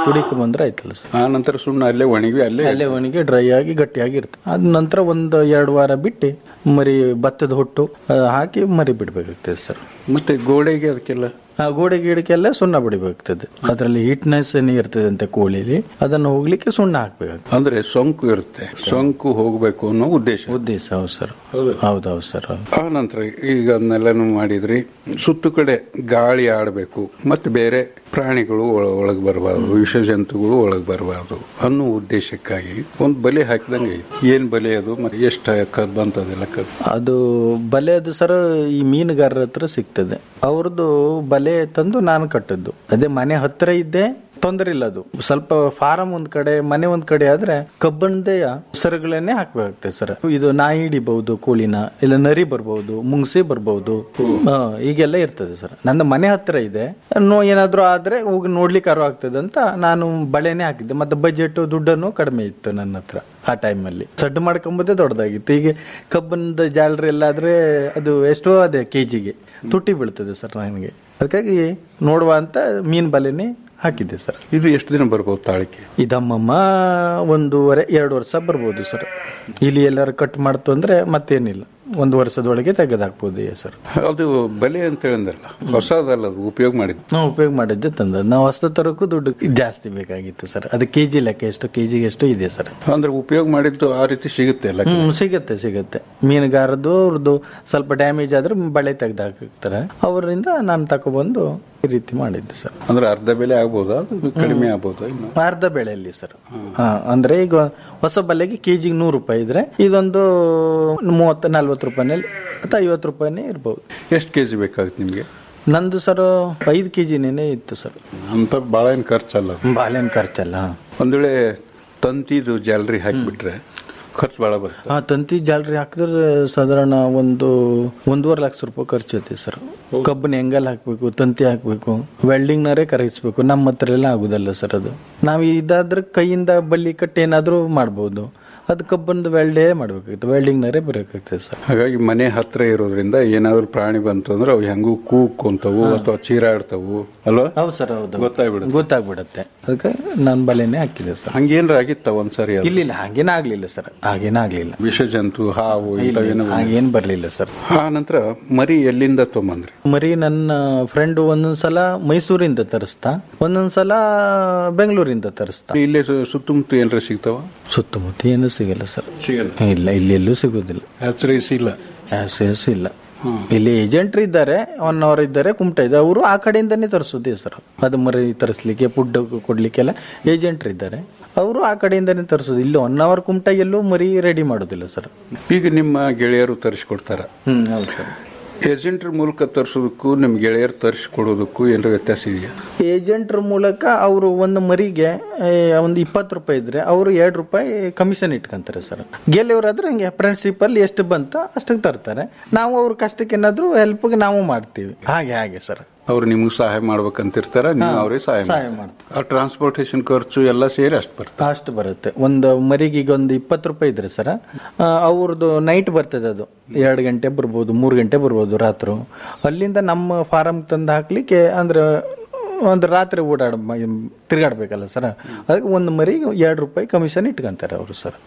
ಬಂದ್ರೆ ಆಯ್ತಲ್ಲ ಸರ್ ಆ ನಂತರ ಸುಣ್ಣ ಅಲ್ಲೇ ಒಣಗಿ ಅಲ್ಲೇ ಅಲ್ಲೇ ಒಣಗಿ ಡ್ರೈ ಆಗಿ ಗಟ್ಟಿಯಾಗಿ ಇರ್ತದೆ ಅದ ನಂತರ ಒಂದು ಎರಡು ವಾರ ಬಿಟ್ಟು ಮರಿ ಭತ್ತದ ಹೊಟ್ಟು ಆ, ಹಾಕಿ ಮರಿ ಬಿಡ್ಬೇಕಾಗ್ತದೆ ಸರ್ ಮತ್ತೆ ಗೋಡೆಗೆ ಅದಕ್ಕೆಲ್ಲ ಆ ಗೋಡೆ ಗಿಡಕ್ಕೆಲ್ಲ ಸುಣ್ಣ ಬಿಡಬೇಕಾಗ್ತದೆ ಅದರಲ್ಲಿ ಹೀಟ್ನೆಸ್ ಏನೇ ಇರ್ತದೆ ಅಂತ ಕೋಳಿಲಿ ಅದನ್ನು ಹೋಗ್ಲಿಕ್ಕೆ ಸುಣ್ಣ ಹಾಕ್ಬೇಕಾಗ್ತದೆ ಅಂದ್ರೆ ಸೋಂಕು ಇರುತ್ತೆ ಸೋಂಕು ಹೋಗ್ಬೇಕು ಅನ್ನೋ ಉದ್ದೇಶ ಉದ್ದೇಶ ಹೌದು ಸರ್ ಹೌದೌದು ಸರ್ ಆ ನಂತರ ಈಗ ಅದನ್ನೆಲ್ಲನೂ ಮಾಡಿದ್ರಿ ಸುತ್ತು ಕಡೆ ಗಾಳಿ ಆಡಬೇಕು ಮತ್ತೆ ಬೇರೆ ಪ್ರಾಣಿಗಳು ಒಳಗೆ ಬರಬಾರ್ದು ವಿಷ ಜಂತುಗಳು ಒಳಗೆ ಬರಬಾರ್ದು ಅನ್ನೋ ಉದ್ದೇಶಕ್ಕಾಗಿ ಒಂದು ಬಲೆ ಹಾಕಿದಂಗೆ ಏನ್ ಬಲೆ ಅದು ಮತ್ತೆ ಎಷ್ಟು ಕದ್ ಬಂತದೆಲ್ಲ ಕದ್ ಅದು ಬಲೆ ಅದು ಸರ್ ಈ ಮೀನುಗಾರರ ಹತ್ರ ಸಿಗ್ತದೆ ಅವ್ರದ್ದು ಬಲೆ ತಂದು ನಾನು ಕಟ್ಟದ್ದು ಅದೇ ಮನೆ ಹತ್ರ ಇದ್ದೆ ತೊಂದರೆ ಇಲ್ಲ ಅದು ಸ್ವಲ್ಪ ಫಾರಂ ಒಂದ್ ಕಡೆ ಮನೆ ಒಂದ್ ಕಡೆ ಆದ್ರೆ ಕಬ್ಬಣದೇ ಸರಗಳನ್ನೇ ಹಾಕ್ಬೇಕಾಗ್ತದೆ ಸರ್ ಇದು ನಾಯಿ ಹಿಡಿಬಹುದು ಕೋಳಿನ ಇಲ್ಲ ನರಿ ಬರ್ಬಹುದು ಮುಂಗ್ಸಿ ಬರ್ಬಹುದು ಹಾ, ಹೀಗೆಲ್ಲ ಇರ್ತದೆ ಸರ್ ನನ್ನ ಮನೆ ಹತ್ರ ಇದೆ ನೋ ಏನಾದ್ರೂ ಆದ್ರೆ ಹೋಗಿ ನೋಡ್ಲಿಕ್ಕೆ ಅರು ಆಗ್ತದೆ ಅಂತ ನಾನು ಬಳೆನೇ ಹಾಕಿದ್ದೆ ಮತ್ತೆ ಬಜೆಟ್ ದುಡ್ಡನ್ನು ಕಡಿಮೆ ಇತ್ತು ನನ್ನ ಹತ್ರ ಆ ಟೈಮಲ್ಲಿ ಸಡ್ಡು ಮಾಡ್ಕೊಂಬೋದೇ ದೊಡ್ಡದಾಗಿತ್ತು ಈಗ ಕಬ್ಬನದ ಜಾಲರಿ ಎಲ್ಲ ಆದ್ರೆ ಅದು ಎಷ್ಟೋ ಅದೇ ಕೆಜಿಗೆ ತುಟ್ಟಿ ಬೀಳ್ತದೆ ಸರ್ ನನಗೆ ಅದಕ್ಕಾಗಿ ನೋಡುವ ಅಂತ ಮೀನ್ ಬಲೆನೇ ಹಾಕಿದ್ದೆ ಸರ್ ಇದು ಎಷ್ಟು ದಿನ ಬರ್ಬೋದು ತಾಳಿಕೆ ಇದಮ್ಮಮ್ಮ ಒಂದೂವರೆ ಎರಡು ವರ್ಷ ಬರ್ಬೋದು ಸರ್ ಇಲ್ಲಿ ಎಲ್ಲರೂ ಕಟ್ ಮಾಡ್ತು ಅಂದ್ರೆ ಮತ್ತೇನಿಲ್ಲ ಒಂದು ವರ್ಷದೊಳಗೆ ತೆಗೆದಾಕ್ಬೋದು ಸರ್ ಅದು ಬಲೆ ಅಂತ ಹೇಳಿದ್ರಲ್ಲ ಹೊಸದಲ್ಲ ಅದು ಉಪಯೋಗ ಮಾಡಿದ್ದು ನಾವು ಉಪಯೋಗ ಮಾಡಿದ್ದೆ ತಂದ ನಾವು ಹೊಸ ತರಕ್ಕೂ ದುಡ್ಡು ಜಾಸ್ತಿ ಬೇಕಾಗಿತ್ತು ಸರ್ ಅದು ಕೆಜಿ ಲೆಕ್ಕ ಎಷ್ಟು ಕೆಜಿಗೆ ಎಷ್ಟು ಇದೆ ಸರ್ ಅಂದ್ರೆ ಉಪಯೋಗ ಮಾಡಿದ್ದು ಆ ರೀತಿ ಸಿಗುತ್ತೆ ಅಲ್ಲ ಹ್ಮ್ ಸಿಗುತ್ತೆ ಸಿಗುತ್ತೆ ಮೀನುಗಾರದ್ದು ಅವ್ರದ್ದು ಸ್ವಲ್ಪ ಡ್ಯಾಮೇಜ್ ಆದ್ರೆ ಬಳೆ ತೆಗ್ದು ಹಾಕಿರ್ತಾರೆ ಅವರಿಂದ ನಾನು ತಕೊಬಂದು ಈ ರೀತಿ ಮಾಡಿದ್ದೆ ಸರ್ ಅಂದ್ರೆ ಅರ್ಧ ಬೆಲೆ ಆಗ್ಬೋದಾ ಅದು ಕಡಿಮೆ ಆಗ್ಬೋದಾ ಇನ್ನು ಅರ್ಧ ಬೆಳೆಯಲ್ಲಿ ಸರ್ ಹಾ, ಅಂದ್ರೆ ಈಗ ಹೊಸ ಬಲೆಗೆ ಕೆಜಿಗೆ ನೂರು ರೂಪಾಯಿ ಇದ್ರೆ ಇದೊಂದು ಮೂವತ್ತು ನಲ್ವತ್ತು ರೂಪಾಯಿನಲ್ಲಿ ಅಥವಾ ಐವತ್ತು ರೂಪಾಯಿನೇ ಇರ್ಬೋದು ಎಷ್ಟು ಕೆಜಿ ಬೇಕಾಗುತ್ತೆ ನಿಮಗೆ ನಂದು ಸರ್ ಐದು ಕೆಜಿನೇ ಇತ್ತು ಸರ್ ಅಂತ ಭಾಳ ಏನು ಖರ್ಚಲ್ಲ ಅದು. ಬಾಳೆಹಣ್ಣು ಖರ್ಚಲ್ಲ ಒಂದ್ ವೇಳೆ ತಂತಿದು ಜಾಲರಿ ಹಾಕಿಬಿಟ್ರೆ ಖರ್ಚು ಭಾಳ ಬರುತ್ತೆ ಆ ತಂತಿ ಜಾಲರಿ ಹಾಕಿದ್ರೆ ಸಾಧಾರಣ ಒಂದು ಒಂದೂವರೆ ಲಕ್ಷ ರೂಪಾಯಿ ಖರ್ಚು ಐತಿ ಸರ್ ಕಬ್ಬನ ಹೆಂಗಲ್ ಹಾಕ್ಬೇಕು ತಂತಿ ಹಾಕ್ಬೇಕು ವೆಲ್ಡಿಂಗ್ನವರೇ ಕರಗಿಸ್ಬೇಕು ನಮ್ಮ ಹತ್ರ ಎಲ್ಲ ಆಗುದಲ್ಲ ಸರ್ ಅದು ನಾವು ಇದಾದ್ರೆ ಕೈಯಿಂದ ಬಳ್ಳಿ ಕಟ್ಟಿ ಏನಾದರೂ ಮಾಡ್ಬೋದು ಅದು ಕಬ್ಬನದು ವೆಲ್ಡೇ ಮಾಡ್ಬೇಕಾಗಿತ್ತು ವೆಲ್ಡಿಂಗ್ನವರೇ ಬರಬೇಕಾಗ್ತದೆ ಸರ್ ಹಾಗಾಗಿ ಮನೆ ಹತ್ರ ಇರೋದ್ರಿಂದ ಏನಾದ್ರು ಪ್ರಾಣಿ ಬಂತು ಅಂದ್ರೆ ಅವು ಹೆಂಗೂ ಕೂಕೊಂತವು ಅಥವಾ ಚೀರಾಡ್ತವು ಅಲ್ವಾ ಹೌದು ಸರ್ ಹೌದು ಗೊತ್ತಾಗ್ಬಿಡುತ್ತೆ ಗೊತ್ತಾಗ್ಬಿಡತ್ತೆ ಅದಕ್ಕೆ ನಾನು ಬಲೆನೇ ಹಾಕಿದೆ ಸರ್ ಹಂಗೇನ್ರ ಆಗಿತ್ತ ಒಂದ್ಸರಿ ಅದು? ಇಲ್ಲ ಇಲ್ಲ ಹಾಗೇನ ಆಗ್ಲಿಲ್ಲ ಸರ್ ಹಾಗೇನ ಆಗ್ಲಿಲ್ಲ ವಿಷ ಜಂತು ಹಾವು ಇಲ್ಲ, ಇಂಥವೇನು ಹಾಗೇನ್ ಬರ್ಲಿಲ್ಲ ಸರ್ ಆ ನಂತರ ಮರಿ ಎಲ್ಲಿಂದ ತೊಗೊಂಬಂದ್ರಿ ಮರಿ ನನ್ನ ಫ್ರೆಂಡ್ ಒಂದೊಂದ್ಸಲ ಮೈಸೂರಿಂದ ತರಿಸ್ತಾ ಒಂದೊಂದ್ಸಲ ಬೆಂಗಳೂರಿಂದ ತರಿಸ್ತಾ ಇಲ್ಲೇ ಸು- ಸುತ್ತಮುತ್ತ ಏನಾರ ಸಿಗ್ತಾವ ಸುತ್ತಮುತ್ತ ಏನು ಸಿಗಲ್ಲ ಸರ್ ಸಿಗಲ್ಲ ಇಲ್ಲ ಇಲ್ಲಿ ಎಲ್ಲೂ ಸಿಗೋದಿಲ್ಲ ಆಶ್ರಯಿಸಿ ಇಲ್ಲ ಆಸೆಸ್ ಇಲ್ಲ ಇಲ್ಲಿ ಏಜೆಂಟ್ರು ಇದ್ದಾರೆ ಒನ್ ಅವರ್ ಇದ್ದಾರೆ ಕುಮಟ ಇದೆ ಅವರು ಆ ಕಡೆಯಿಂದನೇ ತರಿಸೋದೇ ಸರ್ ಅದು ಮರಿ ತರಿಸ್ಲಿಕ್ಕೆ ಫುಡ್ ಕೊಡ್ಲಿಕ್ಕೆಲ್ಲ ಏಜೆಂಟ್ರು ಇದ್ದಾರೆ ಅವರು ಆ ಕಡೆಯಿಂದನೇ ತರಿಸೋದು ಇಲ್ಲಿ ಒನ್ ಅವರ್ ಕುಮಟ ಎಲ್ಲೂ ಮರಿ ರೆಡಿ ಮಾಡೋದಿಲ್ಲ ಸರ್ ಈಗ ನಿಮ್ಮ ಗೆಳೆಯರು ತರಿಸ್ಕೊಡ್ತಾರ ಹ್ಮ್ ಹೌದು ಸರ್ ಏಜೆಂಟ್ರ ಮೂಲಕ ತರಿಸೋದಕ್ಕೂ ನಿಮ್ ಗೆಳೆಯರು ತರಿಸ್ಕೊಡೋದಕ್ಕೂ ಏನಾರ ವ್ಯತ್ಯಾಸ ಇದೆಯಾ ಏಜೆಂಟ್ರ ಮೂಲಕ ಅವರು ಒಂದು ಮರಿಗೆ ಏ, ಒಂದು ಇಪ್ಪತ್ತು ರೂಪಾಯಿ ಇದ್ರೆ ಅವರು ಎರಡು ರೂಪಾಯಿ ಕಮಿಷನ್ ಇಟ್ಕೊಂತಾರೆ ಸರ್ ಗೆಲೆಯವರಾದ್ರೆ ಹಂಗೆ ಪ್ರಿನ್ಸಿಪಲ್ ಎಷ್ಟು ಬಂತ ಅಷ್ಟಕ್ಕೆ ತರ್ತಾರೆ ನಾವು ಅವ್ರ ಕಷ್ಟಕ್ಕೆ ಏನಾದ್ರು ಹೆಲ್ಪ್ಗೆ ನಾವು ಮಾಡ್ತೀವಿ ಹಾಗೆ ಹಾಗೆ ಸರ್ ಅವ್ರು ನಿಮ್ಗೆ ಸಹಾಯ ಮಾಡ್ಬೇಕಂತಿರ್ತಾರ ನೀವು ಅವ್ರಿಗೆ ಸಹಾಯ ಸಹಾಯ ಮಾಡ್ತೀರ. ಆ ಟ್ರಾನ್ಸ್ಪೋರ್ಟೇಷನ್ ಖರ್ಚು ಎಲ್ಲ ಸೇರಿ ಅಷ್ಟು ಬರ್ತದೆ ಅಷ್ಟು ಬರುತ್ತೆ ಒಂದು ಮರಿಗೆ ಈಗ ಒಂದು ಇಪ್ಪತ್ತು ರೂಪಾಯಿ ಇದ್ರೆ ಸರ್ ಅವ್ರದ್ದು ನೈಟ್ ಬರ್ತದೆ ಅದು ಎರಡು ಗಂಟೆ ಬರ್ಬೋದು ಮೂರು ಗಂಟೆ ಬರ್ಬೋದು ರಾತ್ರಿ ಅಲ್ಲಿಂದ ನಮ್ಮ ಫಾರಮ್ ತಂದು ಹಾಕ್ಲಿಕ್ಕೆ ಅಂದ್ರೆ ಒಂದು ರಾತ್ರಿ ಓಡಾಡ ತಿರ್ಗಾಡ್ಬೇಕಲ್ಲ ಸರ್ ಅದಕ್ಕೆ ಒಂದು ಮರಿಗೆ ಎರಡು ರೂಪಾಯಿ ಕಮಿಷನ್ ಇಟ್ಕೊಂತಾರೆ ಅವರು ಸರ್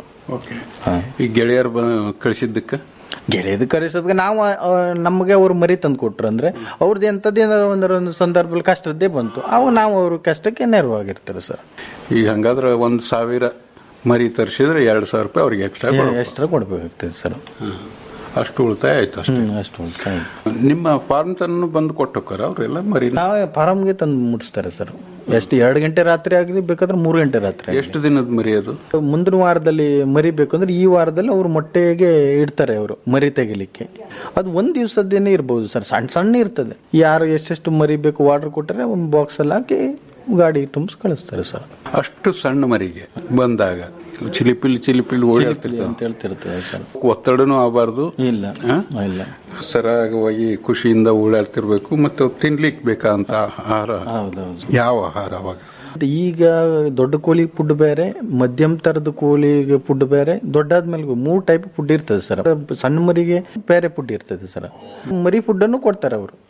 ಈ ಗೆಳೆಯರು ಬ ಕಳಿಸಿದ್ದಕ್ಕೆ ಗೆಳೆಯದು ಕರೆಸೋದಕ್ಕೆ ನಾವು ಆ, ನಮಗೆ ಅವ್ರು ಮರಿ ತಂದು ಕೊಟ್ರು ಅಂದ್ರೆ ಅವ್ರದ್ದು ಎಂಥದ್ದು ಏನಾರ ಒಂದರ ಒಂದು ಸಂದರ್ಭದಲ್ಲಿ ಕಷ್ಟದ್ದೇ ಬಂತು ಅವು ನಾವು ಅವ್ರ ಕಷ್ಟಕ್ಕೆ ನೆರವಾಗಿರ್ತಾರೆ ಸರ್ ಈಗ ಹಂಗಾದ್ರೆ ಒಂದ್ ಸಾವಿರ ಮರಿ ತರಿಸಿದ್ರೆ ಎರಡು ಸಾವಿರ ರೂಪಾಯಿ ಅವ್ರಿಗೆ ಎಕ್ಸ್ಟ್ರಾ ಎಕ್ಸ್ಟ್ರಾ ಕೊಡ್ಬೇಕಾಗ್ತದೆ ಸರ್ ಅಷ್ಟು ಉಳಿತಾಯ ಆಯ್ತು ಅಷ್ಟೇ ಹ್ಮ್, ಅಷ್ಟು ಉಳಿತಾಯ. ನಿಮ್ಮ ಫಾರ್ಮ್ ತನೂ ಬಂದು ಕೊಟ್ಟೋಕ್ಕಾರ ಅವರೆಲ್ಲ ಮರಿ ನಾವೇ ಫಾರಮ್ಗೆ ತಂದು ಮುಟ್ಟಿಸ್ತಾರೆ ಸರ್ ಎಷ್ಟು ಎರಡು ಗಂಟೆ ರಾತ್ರಿ ಆಗಲಿ ಬೇಕಾದ್ರೆ ಮೂರು ಗಂಟೆ ರಾತ್ರಿ ಆಗ್ಲಿ. ಎಷ್ಟು ದಿನದ ಮರಿ ಅದು ಮುಂದಿನ ವಾರದಲ್ಲಿ ಮರಿ ಬೇಕು ಅಂದ್ರೆ ಈ ವಾರದಲ್ಲಿ ಅವ್ರು ಮೊಟ್ಟೆಗೆ ಇಡ್ತಾರೆ ಅವರು ಮರಿ ತೆಗಿಲಿಕ್ಕೆ ಅದು ಒಂದ್ ದಿವಸದ್ದೇನೆ ಇರ್ಬೋದು ಸರ್ ಸಣ್ಣ ಸಣ್ಣ ಇರ್ತದೆ ಯಾರು ಎಷ್ಟೆಷ್ಟು ಮರಿ ಬೇಕು ವಾಟರ್ ಕೊಟ್ಟರೆ ಒಂದು ಬಾಕ್ಸ್ ಅಲ್ಲಿ ಹಾಕಿ ಗಾಡಿ ತುಂಬಿಸಿ ಕಳಿಸ್ತಾರೆ ಸರ್ ಅಷ್ಟು ಸಣ್ಣ ಮರಿಗೆ ಬಂದಾಗ ಚಿಲಿಪಿಲ್ ಚಿಲಿಪಿಲ್ ಓಡಾಡ್ತಿರ್ತಾವ ಅಂತ ಹೇಳ್ತಿರ್ತದೆ ಸರ್ ಒತ್ತಡನೂ ಆಗಬಾರ್ದು ಇಲ್ಲ ಇಲ್ಲ ಸರಾಗವಾಗಿ ಖುಷಿಯಿಂದ ಓಡಾಡ್ತಿರ್ಬೇಕು ಮತ್ತು ತಿನ್ಲಿಕ್ಕೆ ಬೇಕಾದಂತ ಆಹಾರ ಹೌದೌದು ಯಾವ ಆಹಾರ ಅವಾಗ ಮತ್ತೆ ಈಗ ದೊಡ್ಡ ಕೋಳಿ ಫುಡ್ ಬೇರೆ ಮಧ್ಯಮ ತರದ ಕೋಳಿಗೆ ಫುಡ್ ಬೇರೆ ದೊಡ್ಡಾದ್ಮೇಲೆ ಮೂರ್ ಟೈಪ್ ಫುಡ್ ಇರ್ತದೆ ಸರ್ ಸಣ್ಣ ಮರಿಗೆ ಬೇರೆ ಫುಡ್ ಇರ್ತದೆ ಸರ್ ಮರಿ ಫುಡ್ ಅನ್ನು ಕೊಡ್ತಾರೆ ಅವರು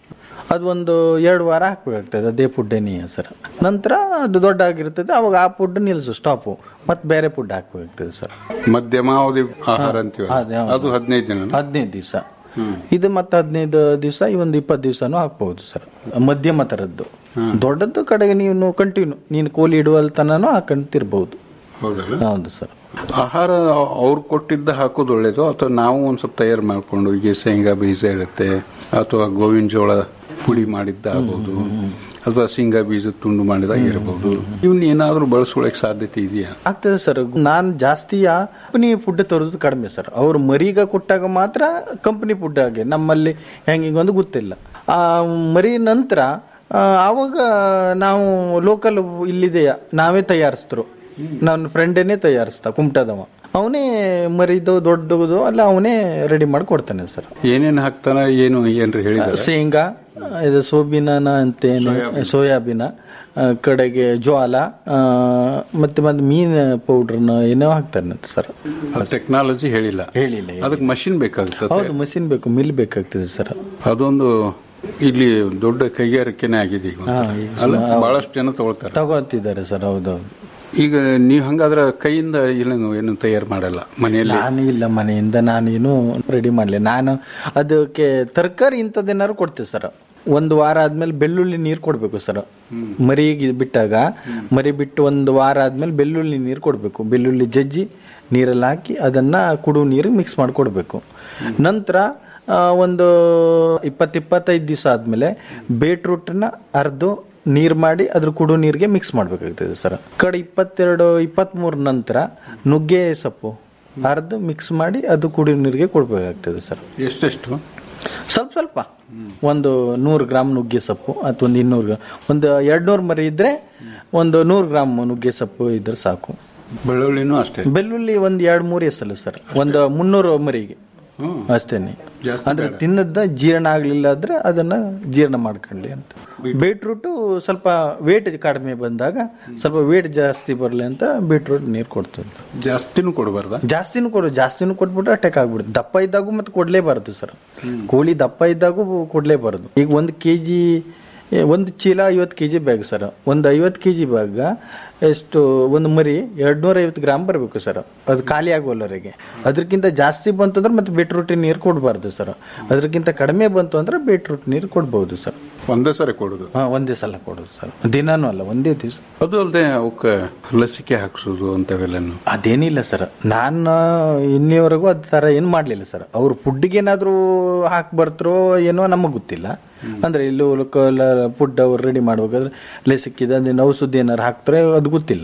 ಅದು ಒಂದು ಎರಡು ವಾರ ಹಾಕ್ಬೇಕಾಗ್ತದೆ ಅದೇ ಫುಡ್ಡೇನೇ ಸರ್ ನಂತರ ಅದು ದೊಡ್ಡ ಆಗಿರ್ತದೆ ಅವಾಗ ಆ ಫುಡ್ ನಿಲ್ಸು ಸ್ಟಾಪು ಮತ್ತೆ ಬೇರೆ ಫುಡ್ ಹಾಕ್ಬೇಕಾಗ್ತದೆ ಸರ್ ಮಧ್ಯಮಾವಧಿ ಆಹಾರ ಅಂತೀವಿ ಅದೇ, ಹೌದು. ಅದು ಹದಿನೈದು ದಿನ ಹದಿನೈದು ದಿವಸ ಇದು ಮತ್ತೆ ಹದಿನೈದು ದಿವಸ ಈ ಒಂದು ಇಪ್ಪತ್ತು ದಿವಸನೂ ಹಾಕ್ಬಹುದು ಸರ್ ಮಧ್ಯಮ ಥರದ್ದು ದೊಡ್ಡದ್ದು ಕಡೆಗೆ ನೀವು ಕಂಟಿನ್ಯೂ ನೀನು ಕೋಲಿ ಇಡುವಲ್ ತನೂ ಹಾಕೊಂತಿರ್ಬಹುದು ಹೌದಲ್ಲ ಹೌದು ಸರ್ ಆಹಾರ ಅವ್ರು ಕೊಟ್ಟಿದ್ದ ಹಾಕೋದು ಒಳ್ಳೇದು ಅಥವಾ ನಾವು ಒಂದ್ ಸ್ವಲ್ಪ ತಯಾರು ಮಾಡ್ಕೊಂಡು ಈಗ ಶೇಂಗಾ ಬೀಜ ಇರುತ್ತೆ ಅಥವಾ ಗೋವಿನ ಜೋಳ ಪುಡಿ ಮಾಡಿದ್ದ ಆಗ್ಬೋದು ಅಥವಾ ಶೇಂಗಾ ಬೀಜ ತುಂಡು ಮಾಡಿದಾಗ ಇರಬಹುದು ಇವನ್ನ ಏನಾದ್ರೂ ಬಳಸ್ಕೊಳಕ್ ಸಾಧ್ಯತೆ ಇದೆಯಾ ಆಗ್ತದೆ ಸರ್ ನಾನು ಜಾಸ್ತಿ ಕಂಪನಿ ಫುಡ್ ತರೋದು ಕಡಿಮೆ ಸರ್ ಅವ್ರು ಮರಿಗ ಕೊಟ್ಟಾಗ ಮಾತ್ರ ಕಂಪನಿ ಫುಡ್ ಆಗಿ ನಮ್ಮಲ್ಲಿ ಹೆಂಗೆ ಒಂದು ಗೊತ್ತಿಲ್ಲ ಆ ಮರಿ ನಂತರ ಆ, ಆವಾಗ ನಾವು ಲೋಕಲ್ ಇಲ್ಲಿದೆಯಾ ನಾವೇ ತಯಾರಿಸ್ತರು ನನ್ನ ಫ್ರೆಂಡೇನೆ ತಯಾರಿಸ್ತಾ ಕುಮಟದವ ಅವನೇ ಮರಿದು ದೊಡ್ಡದು ಅಲ್ಲ ಅವನೇ ರೆಡಿ ಮಾಡಿ ಕೊಡ್ತಾನೆ ಸರ್ ಏನೇನ್ ಹಾಕ್ತಾನ ಏನು ಏನ್ರಿ ಹೇಳಿದಾರೆ ಶೇಂಗಾ ಇದು ಸೋಬಿನ ಅಂತೇನು ಸೋಯಾಬೀನ ಆ, ಕಡೆಗೆ ಜ್ವಾಲ ಆ, ಮತ್ತೆ ಮತ್ತೆ ಮೀನ್ ಪೌಡರ್ನ ಏನೋ ಹಾಕ್ತಾನೆ ಸರ್ ಟೆಕ್ನಾಲಜಿ ಹೇಳಿಲ್ಲ ಹೇಳಿಲ್ಲ ಅದಕ್ಕೆ ಮಷಿನ್ ಬೇಕಾಗ್ತದೆ ಹೌದು ಮಷಿನ್ ಬೇಕು ಮಿಲ್ ಬೇಕಾಗ್ತದೆ ಸರ್ ಅದೊಂದು ಇಲ್ಲಿ ದೊಡ್ಡ ಕೈಗಾರಿಕೆನೇ ಆಗಿದೆ ಈಗ ಹಾ, ಒಂಥರ. ಈಗ ಅಲ್ಲ ಹೌದು. ಬಹಳಷ್ಟು ಜನ ತಗೊಳ್ತಾರೆ ತಗೋತಿದ್ದಾರೆ ಸರ್ ಹೌದೌದು ಈಗ ನೀವು ಹಂಗಾದ್ರೆ ಕೈಯಿಂದ ಏನು ಏನು ತಯಾರು ಮಾಡಲ್ಲ ಮನೆಯಲ್ಲಿ ನಾನು ಇಲ್ಲ ಮನೆಯಿಂದ ನಾನೇನು ರೆಡಿ ಮಾಡಲಿ ನಾನು ಅದಕ್ಕೆ ತರಕಾರಿ ಇಂಥದ್ದೇನಾದ್ರು ಕೊಡ್ತೇವೆ ಸರ್ ಒಂದು ವಾರ ಆದ್ಮೇಲೆ ಬೆಳ್ಳುಳ್ಳಿ ನೀರು ಕೊಡಬೇಕು ಸರ್ ಮರಿಗೆ ಬಿಟ್ಟಾಗ ಮರಿ ಬಿಟ್ಟು ಒಂದು ವಾರ ಆದ್ಮೇಲೆ ಬೆಳ್ಳುಳ್ಳಿ ನೀರು ಕೊಡಬೇಕು ಬೆಳ್ಳುಳ್ಳಿ ಜಜ್ಜಿ ನೀರಲ್ಲಿ ಹಾಕಿ ಅದನ್ನ ಕುಡು ನೀರು ಮಿಕ್ಸ್ ಮಾಡಿ ಕೊಡಬೇಕು ನಂತರ ಆ, ಒಂದು ಇಪ್ಪತ್ತು ಇಪ್ಪತ್ತೈದು ದಿವಸ ಆದ್ಮೇಲೆ ಬೀಟ್ರೂಟ್ನ ಅರ್ದು ನೀರು ಮಾಡಿ ಅದ್ರ ಕುಡು ನೀರಿಗೆ ಮಿಕ್ಸ್ ಮಾಡಬೇಕಾಗ್ತದೆ ಸರ್ ಕಡೆ ಇಪ್ಪತ್ತೆರಡು ಇಪ್ಪತ್ತ್ಮೂರು ನಂತರ ನುಗ್ಗೆ ಸೊಪ್ಪು ಅರ್ದು ಮಿಕ್ಸ್ ಮಾಡಿ ಅದು ಕುಡಿ ನೀರಿಗೆ ಕೊಡಬೇಕಾಗ್ತದೆ ಸರ್ ಎಷ್ಟೆಷ್ಟು ಸ್ವಲ್ಪ ಸ್ವಲ್ಪ ಒಂದು ನೂರು ಗ್ರಾಮ್ ನುಗ್ಗೆ ಸೊಪ್ಪು ಅಥವಾ ಒಂದು ಇನ್ನೂರು ಗ್ರಾಮ್ ಒಂದು ಎರಡು ನೂರು ಮರಿ ಇದ್ರೆ ಒಂದು ನೂರು ಗ್ರಾಮ್ ನುಗ್ಗೆ ಸೊಪ್ಪು ಇದ್ರೆ ಸಾಕು ಬೆಳ್ಳುಳ್ಳಿನೂ ಅಷ್ಟೇ ಬೆಳ್ಳುಳ್ಳಿ ಒಂದು ಎರಡು ಮೂರು ಎಸಲ್ಲ ಸರ್ ಒಂದು ಮುನ್ನೂರು ಮರಿಗೆ ಅಷ್ಟೇನೆ ಅಂದ್ರೆ ತಿನ್ನದ ಜೀರ್ಣ ಆಗ್ಲಿಲ್ಲ ಆದ್ರೆ ಅದನ್ನ ಜೀರ್ಣ ಮಾಡ್ಕೊಳ್ಳಿ ಅಂತ ಬೀಟ್ರೂಟು ಸ್ವಲ್ಪ ವೇಟ್ ಕಡಿಮೆ ಬಂದಾಗ ಸ್ವಲ್ಪ ವೇಟ್ ಜಾಸ್ತಿ ಬರಲಿ ಅಂತ ಬೀಟ್ರೂಟ್ ನೀರು ಕೊಡ್ತೀವಿ ಜಾಸ್ತಿನೂ ಕೊಡಬಾರ್ದ ಜಾಸ್ತಿನೂ ಕೊಡು ಜಾಸ್ತಿನೂ ಕೊಟ್ಬಿಟ್ರೆ ಅಟ್ಯಾಕ್ ಆಗ್ಬಿಡುತ್ತೆ ದಪ್ಪ ಇದ್ದಾಗೂ ಮತ್ತೆ ಕೊಡ್ಲೇಬಾರದು ಸರ್ ಕೋಳಿ ದಪ್ಪ ಇದ್ದಾಗೂ ಕೊಡ್ಲೇಬಾರದು ಈಗ ಒಂದು ಕೆ ಜಿ ಒಂದು ಚೀಲ ಐವತ್ತು ಕೆ ಜಿ ಬ್ಯಾಗ್ ಸರ್ ಒಂದು ಐವತ್ತು ಕೆ ಜಿ ಬ್ಯಾಗ್ ಎಷ್ಟು ಒಂದು ಮರಿ ಎರಡು ನೂರ ಐವತ್ತು ಗ್ರಾಮ್ ಬರಬೇಕು ಸರ್ ಅದು ಖಾಲಿ ಆಗೋಲ್ಲವರೆಗೆ ಅದಕ್ಕಿಂತ ಜಾಸ್ತಿ ಬಂತು ಅಂದ್ರೆ ಮತ್ತೆ ಬೀಟ್ರೂಟ್ ನೀರು ಕೊಡಬಾರ್ದು ಸರ್ ಅದಕ್ಕಿಂತ ಕಡಿಮೆ ಬಂತು ಅಂದ್ರೆ ಬೀಟ್ರೂಟ್ ನೀರು ಕೊಡ್ಬೋದು ಸರ್ ಒಂದೇ ಸರಿ ಕೊಡೋದು ಹಾ ಒಂದೇ ಸಲ ಕೊಡೋದು ಸರ್ ದಿನಾನೂ ಅಲ್ಲ ಒಂದೇ ದಿವಸ ಅದು ಅಲ್ಲದೆ ಅವಕ್ಕೆ ಲಸಿಕೆ ಹಾಕ್ಸೋದು ಅಂತವೆಲ್ಲನು ಅದೇನಿಲ್ಲ ಸರ್ ನಾನು ಇನ್ನಿವರೆಗೂ ಅದ್ ತರ ಏನ್ ಮಾಡ್ಲಿಲ್ಲ ಸರ್ ಅವ್ರು ಫುಡ್ಗೆ ಏನಾದ್ರು ಹಾಕಿ ಬರ್ತಾರೋ ಏನೋ ನಮಗೆ ಗೊತ್ತಿಲ್ಲ ಅಂದ್ರೆ ಇಲ್ಲಿ ಲೋಕಲ್ ಫುಡ್ ಅವ್ರು ರೆಡಿ ಮಾಡ್ಬೇಕಾದ್ರೆ ಲಸಿಕೆ ಅದೇನು ಔಷಧಿ ಏನಾರು ಹಾಕ್ತಾರೆ ಅದು ಗೊತ್ತಿಲ್ಲ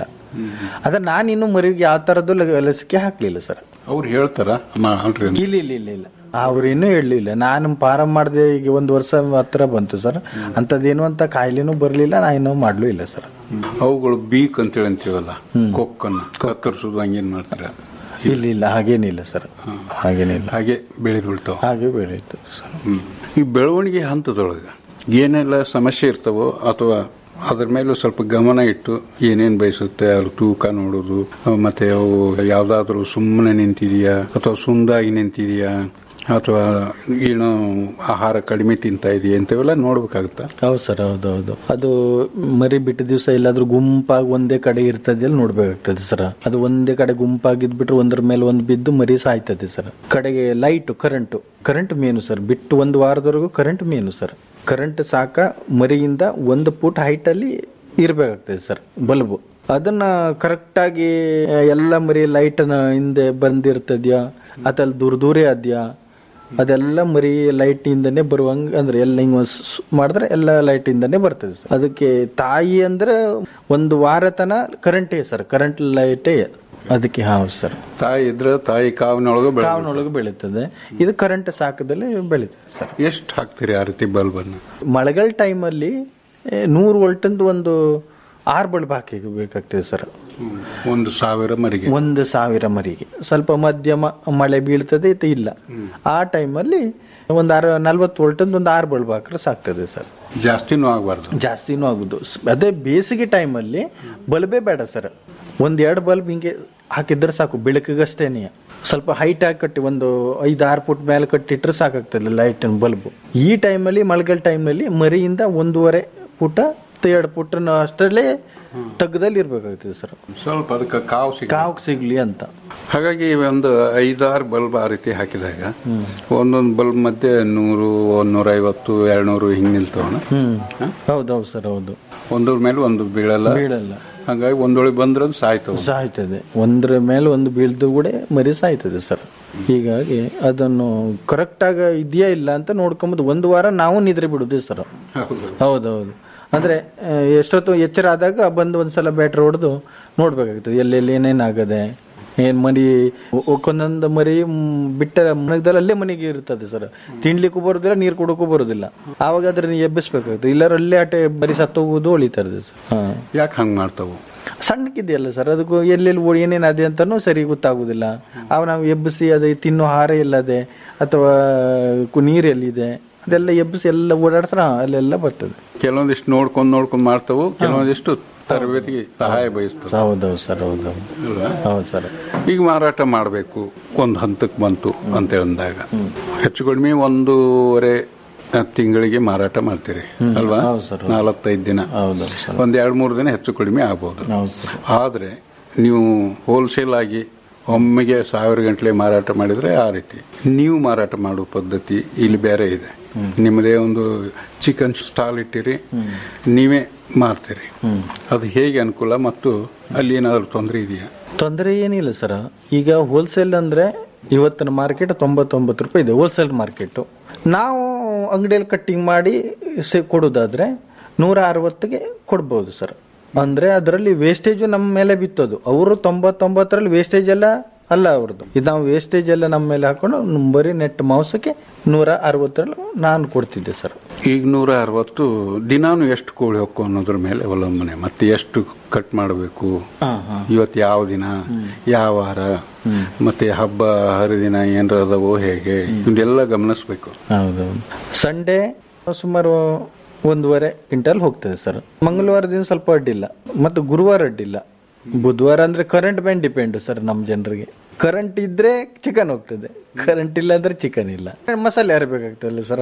ಅದ ನಾನು ಇನ್ನು ಮರಿಗೆ ಯಾವ ತರದ್ದು ಲ- ಲಸಿಕೆ ಹಾಕ್ಲಿಲ್ಲ ಸರ್ ಅವ್ರು ಹೇಳ್ತಾರ ಮಾಡ್ರಿ ಅಂತ. ಇಲ್ಲ ಇಲ್ಲ ಇಲ್ಲ ಇಲ್ಲ ಅವ್ರು ಇನ್ನೂ ಹೇಳಲಿಲ್ಲ ನಾನು ಪಾರಂ ಮಾಡಿದೆ ಈಗ ಒಂದು ವರ್ಷ ಹತ್ರ ಬಂತು ಸರ್ ಅಂಥದ್ದೇನು ಅಂತ ಕಾಯಿಲೆನೂ ಬರಲಿಲ್ಲ ನಾ ಇನ್ನೂ ಮಾಡ್ಲೂ ಇಲ್ಲ ಸರ್ ಅವುಗಳು ಬೀಕ್ ಅಂತೇಳಿ ಅಂತೀವಲ್ಲ ಕೊಕ್ಕನ್ನ ಕತ್ತರಿಸೋದು ಹಂಗೇನ್ ಮಾಡ್ತಾರೆ ಇಲ್ಲ ಇಲ್ಲ ಹಾಗೇನಿಲ್ಲ ಸರ್ ಹಾಗೇನಿಲ್ಲ ಹಾಗೆ ಬೆಳೆದು ಬಿಡ್ತಾವ ಹಾಗೆ ಬೆಳೀತು ಸರ್ ಹ್ಮ್. ಈ ಬೆಳವಣಿಗೆ ಹಂತದೊಳಗೆ ಏನೆಲ್ಲ ಸಮಸ್ಯೆ ಇರ್ತಾವೋ ಅಥವಾ ಅದ್ರ ಮೇಲೂ ಸ್ವಲ್ಪ ಗಮನ ಇಟ್ಟು ಏನೇನ್ ಬಯಸುತ್ತೆ ಅದ್ರ ತೂಕ ನೋಡೋದು ಅಹ್, ಮತ್ತೆ ಅವು ಯಾವ್ದಾದ್ರು ಸುಮ್ಮನೆ ನಿಂತಿದೆಯಾ ಅಥವಾ ಸುಂದಾಗಿ ನಿಂತಿದೆಯಾ ಅಥವಾ ಏನು ಆಹಾರ ಕಡಿಮೆ ತಿಂತಾ ಇದೆಯಾ ಇಂಥವೆಲ್ಲ ನೋಡ್ಬೇಕಾಗುತ್ತಾ ಹೌದು ಸರ್ ಹೌದು ಹೌದು ಅದು ಮರಿ ಬಿಟ್ಟ ದಿವಸ ಎಲ್ಲಾದ್ರೂ ಗುಂಪಾಗಿ ಒಂದೇ ಕಡೆ ಇರ್ತದೆ ಅಲ್ಲಿ ನೋಡ್ಬೇಕಾಗ್ತದೆ ಸರ್ ಅದು ಒಂದೇ ಕಡೆ ಗುಂಪಾಗಿದ್ಬಿಟ್ರೆ ಒಂದ್ರ ಮೇಲೆ ಒಂದು ಬಿದ್ದು ಮರಿ ಸಾಯ್ತದೆ ಸರ್ ಕಡೆಗೆ light current current main sir ಬಿಟ್ಟು ಒಂದು ವಾರದವರೆಗೂ ಕರೆಂಟ್ ಮೇನು ಸರ್ ಕರೆಂಟ್ ಸಾಕ ಮರಿಯಿಂದ ಒಂದು ಫುಟ್ ಹೈಟ್ ಅಲ್ಲಿ ಇರಬೇಕಾಗ್ತದೆ ಸರ್ ಬಲ್ಬು ಅದನ್ನ ಕರೆಕ್ಟಾಗಿ ಎಲ್ಲ ಮರಿ ಲೈಟ್ ಹಿಂದೆ ಬಂದಿರ್ತದ್ಯಾ ಅಥವಾ ದೂರ ದೂರ ಆದ್ಯಾ ಅದೆಲ್ಲ ಮರಿ ಲೈಟ್ ಇಂದನೇ ಬರುವಂಗ ಅಂದ್ರೆ ಎಲ್ಲ ಹಿಂಗ್ ಒಂದ್ ಸ್- ಮಾಡಿದ್ರೆ ಎಲ್ಲ ಲೈಟ್ ಇಂದನೇ ಬರ್ತದೆ ಸರ್ ಅದಕ್ಕೆ ತಾಯಿ ಅಂದ್ರೆ ಒಂದು ವಾರ ತನ ಕರೆಂಟೇ ಸರ್ ಕರೆಂಟ್ ಲೈಟೇ ಅದಕ್ಕೆ ಹೌದು ಸರ್ ತಾಯಿ ಇದ್ರೆ ತಾಯಿ ಕಾವಿನೊಳಗೆ ಬೆಳೆ ಕಾವಿನೊಳಗೆ ಬೆಳೀತದೆ ಇದು ಕರೆಂಟ್ ಸಾಕದಲ್ಲಿ ಬೆಳೀತದೆ ಸರ್ ಎಷ್ಟು ಹಾಕ್ತೀರಿ ಆ ರೀತಿ ಬಲ್ಬನ್ನು ಮಳೆಗಾಲ ಟೈಮಲ್ಲಿ ನೂರು ವೋಲ್ಟಂದು ಒಂದು ಆರು ಬಲ್ಬ್ ಹಾಕಿ ಬೇಕಾಗ್ತದೆ ಸರ್ ಒಂದು ಸಾವಿರ ಮರಿಗೆ ಒಂದು ಸಾವಿರ ಮರಿಗೆ ಸ್ವಲ್ಪ ಮಧ್ಯಮ ಮಳೆ ಬೀಳ್ತದೆ ಇದು ಇಲ್ಲ ಆ ಟೈಮಲ್ಲಿ ಒಂದು ಆರು ನಲ್ವತ್ತು ವೋಲ್ಟಂದು ಒಂದು ಆರು ಬಲ್ಬ್ ಹಾಕ್ರೆ ಸಾಕ್ತದೆ ಸರ್ ಜಾಸ್ತಿನೂ ಆಗಬಾರ್ದು ಜಾಸ್ತಿನೂ ಆಗುದು ಸ್- ಅದೇ ಬೇಸಿಗೆ ಟೈಮಲ್ಲಿ ಬಲ್ಬೇ ಬೇಡ ಸರ್ ಒಂದ್ ಎರಡು ಬಲ್ಬ್ ಹಿಂಗೆ ಹಾಕಿದ್ರೆ ಸಾಕು ಬೆಳಕಿಗಷ್ಟೇನೆ ಸ್ವಲ್ಪ ಹೈಟ್ ಆಗಿ ಕಟ್ಟಿ ಒಂದು ಐದು ಆರು ಫುಟ್ ಮೇಲೆ ಕಟ್ಟಿಟ್ರೆ ಸಾಕಾಗ್ತದೆ ಲೈಟ್ ಬಲ್ಬ್ ಈ ಟೈಮಲ್ಲಿ ಮಳೆಗಾಲ ಟೈಮಲ್ಲಿ ಮರಿಯಿಂದ ಒಂದೂವರೆ ಫುಟ ಎರಡು ಫುಟ್ ಅಷ್ಟರಲ್ಲೇ ತಗ್ಗದಲ್ಲಿ ಇರ್ಬೇಕಾಗ್ತದೆ ಸರ್ ಸ್ವಲ್ಪ ಅದಕ್ಕೆ ಕಾವು ಸಿಗ ಕಾವು ಸಿಗ್ಲಿ ಅಂತ ಹಾಗಾಗಿ ಒಂದು ಐದಾರು ಬಲ್ಬ್ ಆ ರೀತಿ ಹಾಕಿದಾಗ ಒಂದೊಂದು ಬಲ್ಬ್ ಮಧ್ಯೆ ನೂರು ಒಂದೂರ ಐವತ್ತು ಎರಡ್ನೂರು ಹಿಂಗ್ ನಿಲ್ತವನ ಹ್ಮ್ ಹೌದೌದು ಸರ್ ಹೌದು ಒಂದ್ರ ಮೇಲೆ ಒಂದು ಬೀಳಲ್ಲ ಬೀಳಲ್ಲ ಹಾಗಾಗಿ ಒಂದೊಳಗೆ ಬಂದ್ರೆ ಅದು ಸಾಯ್ತವ ಸಾಯ್ತದೆ ಒಂದ್ರ ಮೇಲೆ ಒಂದು ಬೀಳ್ದು ಕೂಡ ಮರಿ ಸಾಯ್ತದೆ ಸರ್ ಹೀಗಾಗಿ ಅದನ್ನು ಕರೆಕ್ಟ್ ಆಗ ಇದೆಯಾ ಇಲ್ಲ ಅಂತ ನೋಡ್ಕೊಂಬುದು ಒಂದು ವಾರ ನಾವು ನಿದ್ರೆ ಬಿಡುದು ಸರ್ ಹೌದೌದು ಅಂದ್ರೆ ಆ, ಎಷ್ಟೊತ್ತು ಎಚ್ಚರ ಆದಾಗ ಬಂದು ಒಂದ್ಸಲ ಬ್ಯಾಟ್ರಿ ಹೊಡೆದು ನೋಡ್ಬೇಕಾಗ್ತದೆ ಎಲ್ಲೆಲ್ಲಿ ಏನೇನಾಗದೆ ಏನ್ ಮರಿ ಒಂದೊಂದು ಮರಿ ಮ್, ಬಿಟ್ಟ ಮನಗದಲ್ಲಿ ಅಲ್ಲೇ ಮನೆಗೆ ಇರ್ತದೆ ಸರ್ ತಿನ್ಲಿಕ್ಕೂ ಬರೋದಿಲ್ಲ ನೀರು ಕುಡಕ್ಕೂ ಬರೋದಿಲ್ಲ ಆವಾಗ ಅದ್ರ ಎಬ್ಬಿಸ್ಬೇಕಾಗ್ತದೆ ಇಲ್ಲಾರ ಅಲ್ಲೇ ಆಟೆ ಬರೀ ಸತ್ತೋಗುವುದು ಹೊಳಿತದೆ ಸರ್ ಹಾ ಯಾಕೆ ಹಂಗೆ ಮಾಡ್ತಾವು ಸಣ್ಣಕ್ಕಿದೆಯಲ್ಲ ಸರ್ ಅದಕ್ಕೂ ಎಲ್ಲೆಲ್ಲಿ ಓಡಿ ಏನೇನು ಅದೇ ಅಂತಾನು ಸರಿ ಗೊತ್ತಾಗುದಿಲ್ಲ ಅವ ನಾವು ಎಬ್ಬಿಸಿ ಅದು ತಿನ್ನೋ ಆಹಾರ ಎಲ್ಲದೆ ಅಥವಾ ಕು- ನೀರು ಎಲ್ಲಿದೆ ಅದೆಲ್ಲ ಎಬ್ಬಿಸಿ ಎಲ್ಲ ಓಡಾಡ್ಸ್ರ ಅಲ್ಲೆಲ್ಲ ಬರ್ತದೆ ಕೆಲವೊಂದಿಷ್ಟು ನೋಡ್ಕೊಂಡು ನೋಡ್ಕೊಂಡು ಮಾಡ್ತಾವು ಕೆಲವೊಂದಿಷ್ಟು ತರಬೇತಿಗೆ ಸಹಾಯ ಬಯಸ್ತವೆ ಹೌದೌದು ಸರ್ ಹೌದೌದು ಅಲ್ವಾ ಹೌದು ಸರ್ ಈಗ ಮಾರಾಟ ಮಾಡಬೇಕು ಒಂದು ಹಂತಕ್ಕೆ ಬಂತು ಅಂತ ಅಂದಾಗ ಹೆಚ್ಚು ಕಡಿಮೆ ಒಂದೂವರೆ ತಿಂಗಳಿಗೆ ಮಾರಾಟ ಮಾಡ್ತೀರಿ ಅಲ್ವಾ ನಾಲ್ವತ್ತೈದು ದಿನ ಹೌದು ಸರ್ ಒಂದ್ ಎರಡು ಮೂರು ದಿನ ಹೆಚ್ಚು ಕಡಿಮೆ ಆಗ್ಬೋದು ಹೌದು ಸರ್ ಆದ್ರೆ ನೀವು ಹೋಲ್ಸೇಲ್ ಆಗಿ ಒಮ್ಮೆಗೆ ಸಾವಿರ ಗಂಟಲೆ ಮಾರಾಟ ಮಾಡಿದ್ರೆ ಆ ರೀತಿ ನೀವು ಮಾರಾಟ ಮಾಡೋ ಪದ್ಧತಿ ಇಲ್ಲಿ ಬೇರೆ ಇದೆ ನಿಮ್ಮದೇ ಒಂದು ಚಿಕನ್ ಸ್ಟಾಲ್ ಇಟ್ಟಿರಿ ನೀವೇ ಮಾರ್ತೀರಿ ಅದು ಹೇಗೆ ಅನುಕೂಲ ಮತ್ತು ಅಲ್ಲಿ ಏನಾದರೂ ತೊಂದರೆ ಇದೆಯಾ ತೊಂದರೆ ಏನಿಲ್ಲ ಸರ್ ಈಗ ಹೋಲ್ಸೇಲ್ ಅಂದ್ರೆ ಇವತ್ತಿನ ಮಾರ್ಕೆಟ್ ತೊಂಬತ್ತೊಂಬತ್ತು ರೂಪಾಯಿ ಇದೆ ಹೋಲ್ಸೇಲ್ ಮಾರ್ಕೆಟ್ ನಾವು ಅಂಗಡಿಯಲ್ಲಿ ಕಟ್ಟಿಂಗ್ ಮಾಡಿ ಸೆ- ಕೊಡೋದಾದ್ರೆ ನೂರ ಅರವತ್ತಿಗೆ ಕೊಡ್ಬೋದು ಸರ್ ಅಂದ್ರೆ ಅದರಲ್ಲಿ ವೇಸ್ಟೇಜು ನಮ್ಮ ಮೇಲೆ ಬಿತ್ತೋದು ಅವರು ತೊಂಬತ್ತೊಂಬತ್ತರಲ್ಲಿ ವೇಸ್ಟೇಜ್ ಎಲ್ಲ ಅಲ್ಲ ಅವ್ರದ್ದು ಇದು ನಾವು ವೇಸ್ಟೇಜ್ ಎಲ್ಲ ನಮ್ಮ ಮೇಲೆ ಹಾಕೊಂಡು ನಮ್ ಬರೀ ನೆಟ್ ಮಾಂಸಕ್ಕೆ ನೂರ ಅರವತ್ತರಲ್ಲಿ ನಾನು ಕೊಡ್ತಿದ್ದೆ ಸರ್ ಈಗ ನೂರ ಅರವತ್ತು ದಿನಾನು ಎಷ್ಟು ಕೋಳಿ ಹೊಕ್ಕು ಅನ್ನೋದ್ರ ಮೇಲೆ ಅವಲಂಬನೆ ಮತ್ತೆ ಎಷ್ಟು ಕಟ್ ಮಾಡಬೇಕು ಇವತ್ತು ಯಾವ ದಿನ ಯಾವ ವಾರ ಮತ್ತೆ ಹಬ್ಬ ಹರಿದಿನ ಏನಾರ ಅದಾವೋ ಹೇಗೆ ಇವನ್ನೆಲ್ಲ ಗಮನಿಸ್ಬೇಕು ಹೌದೌದು ಸಂಡೇ ಸುಮಾರು ಒಂದೂವರೆ ಕ್ವಿಂಟಲ್ ಹೋಗ್ತದೆ ಸರ್ ಮಂಗಳವಾರ ದಿನ ಸ್ವಲ್ಪ ಅಡ್ಡಿಲ್ಲ ಮತ್ತು ಗುರುವಾರ ಅಡ್ಡಿಲ್ಲ ಬುಧವಾರ ಅಂದ್ರೆ ಕರೆಂಟ್ ಮೇಲೆ ಡಿಪೆಂಡ್ ಸರ್ ನಮ್ಮ ಜನರಿಗೆ ಕರೆಂಟ್ ಇದ್ರೆ ಚಿಕನ್ ಹೋಗ್ತದೆ ಕರೆಂಟ್ ಇಲ್ಲ ಅಂದ್ರೆ ಚಿಕನ್ ಇಲ್ಲ ಮಸಾಲೆ ಯಾರಬೇಕಾಗ್ತದಲ್ಲ ಸರ್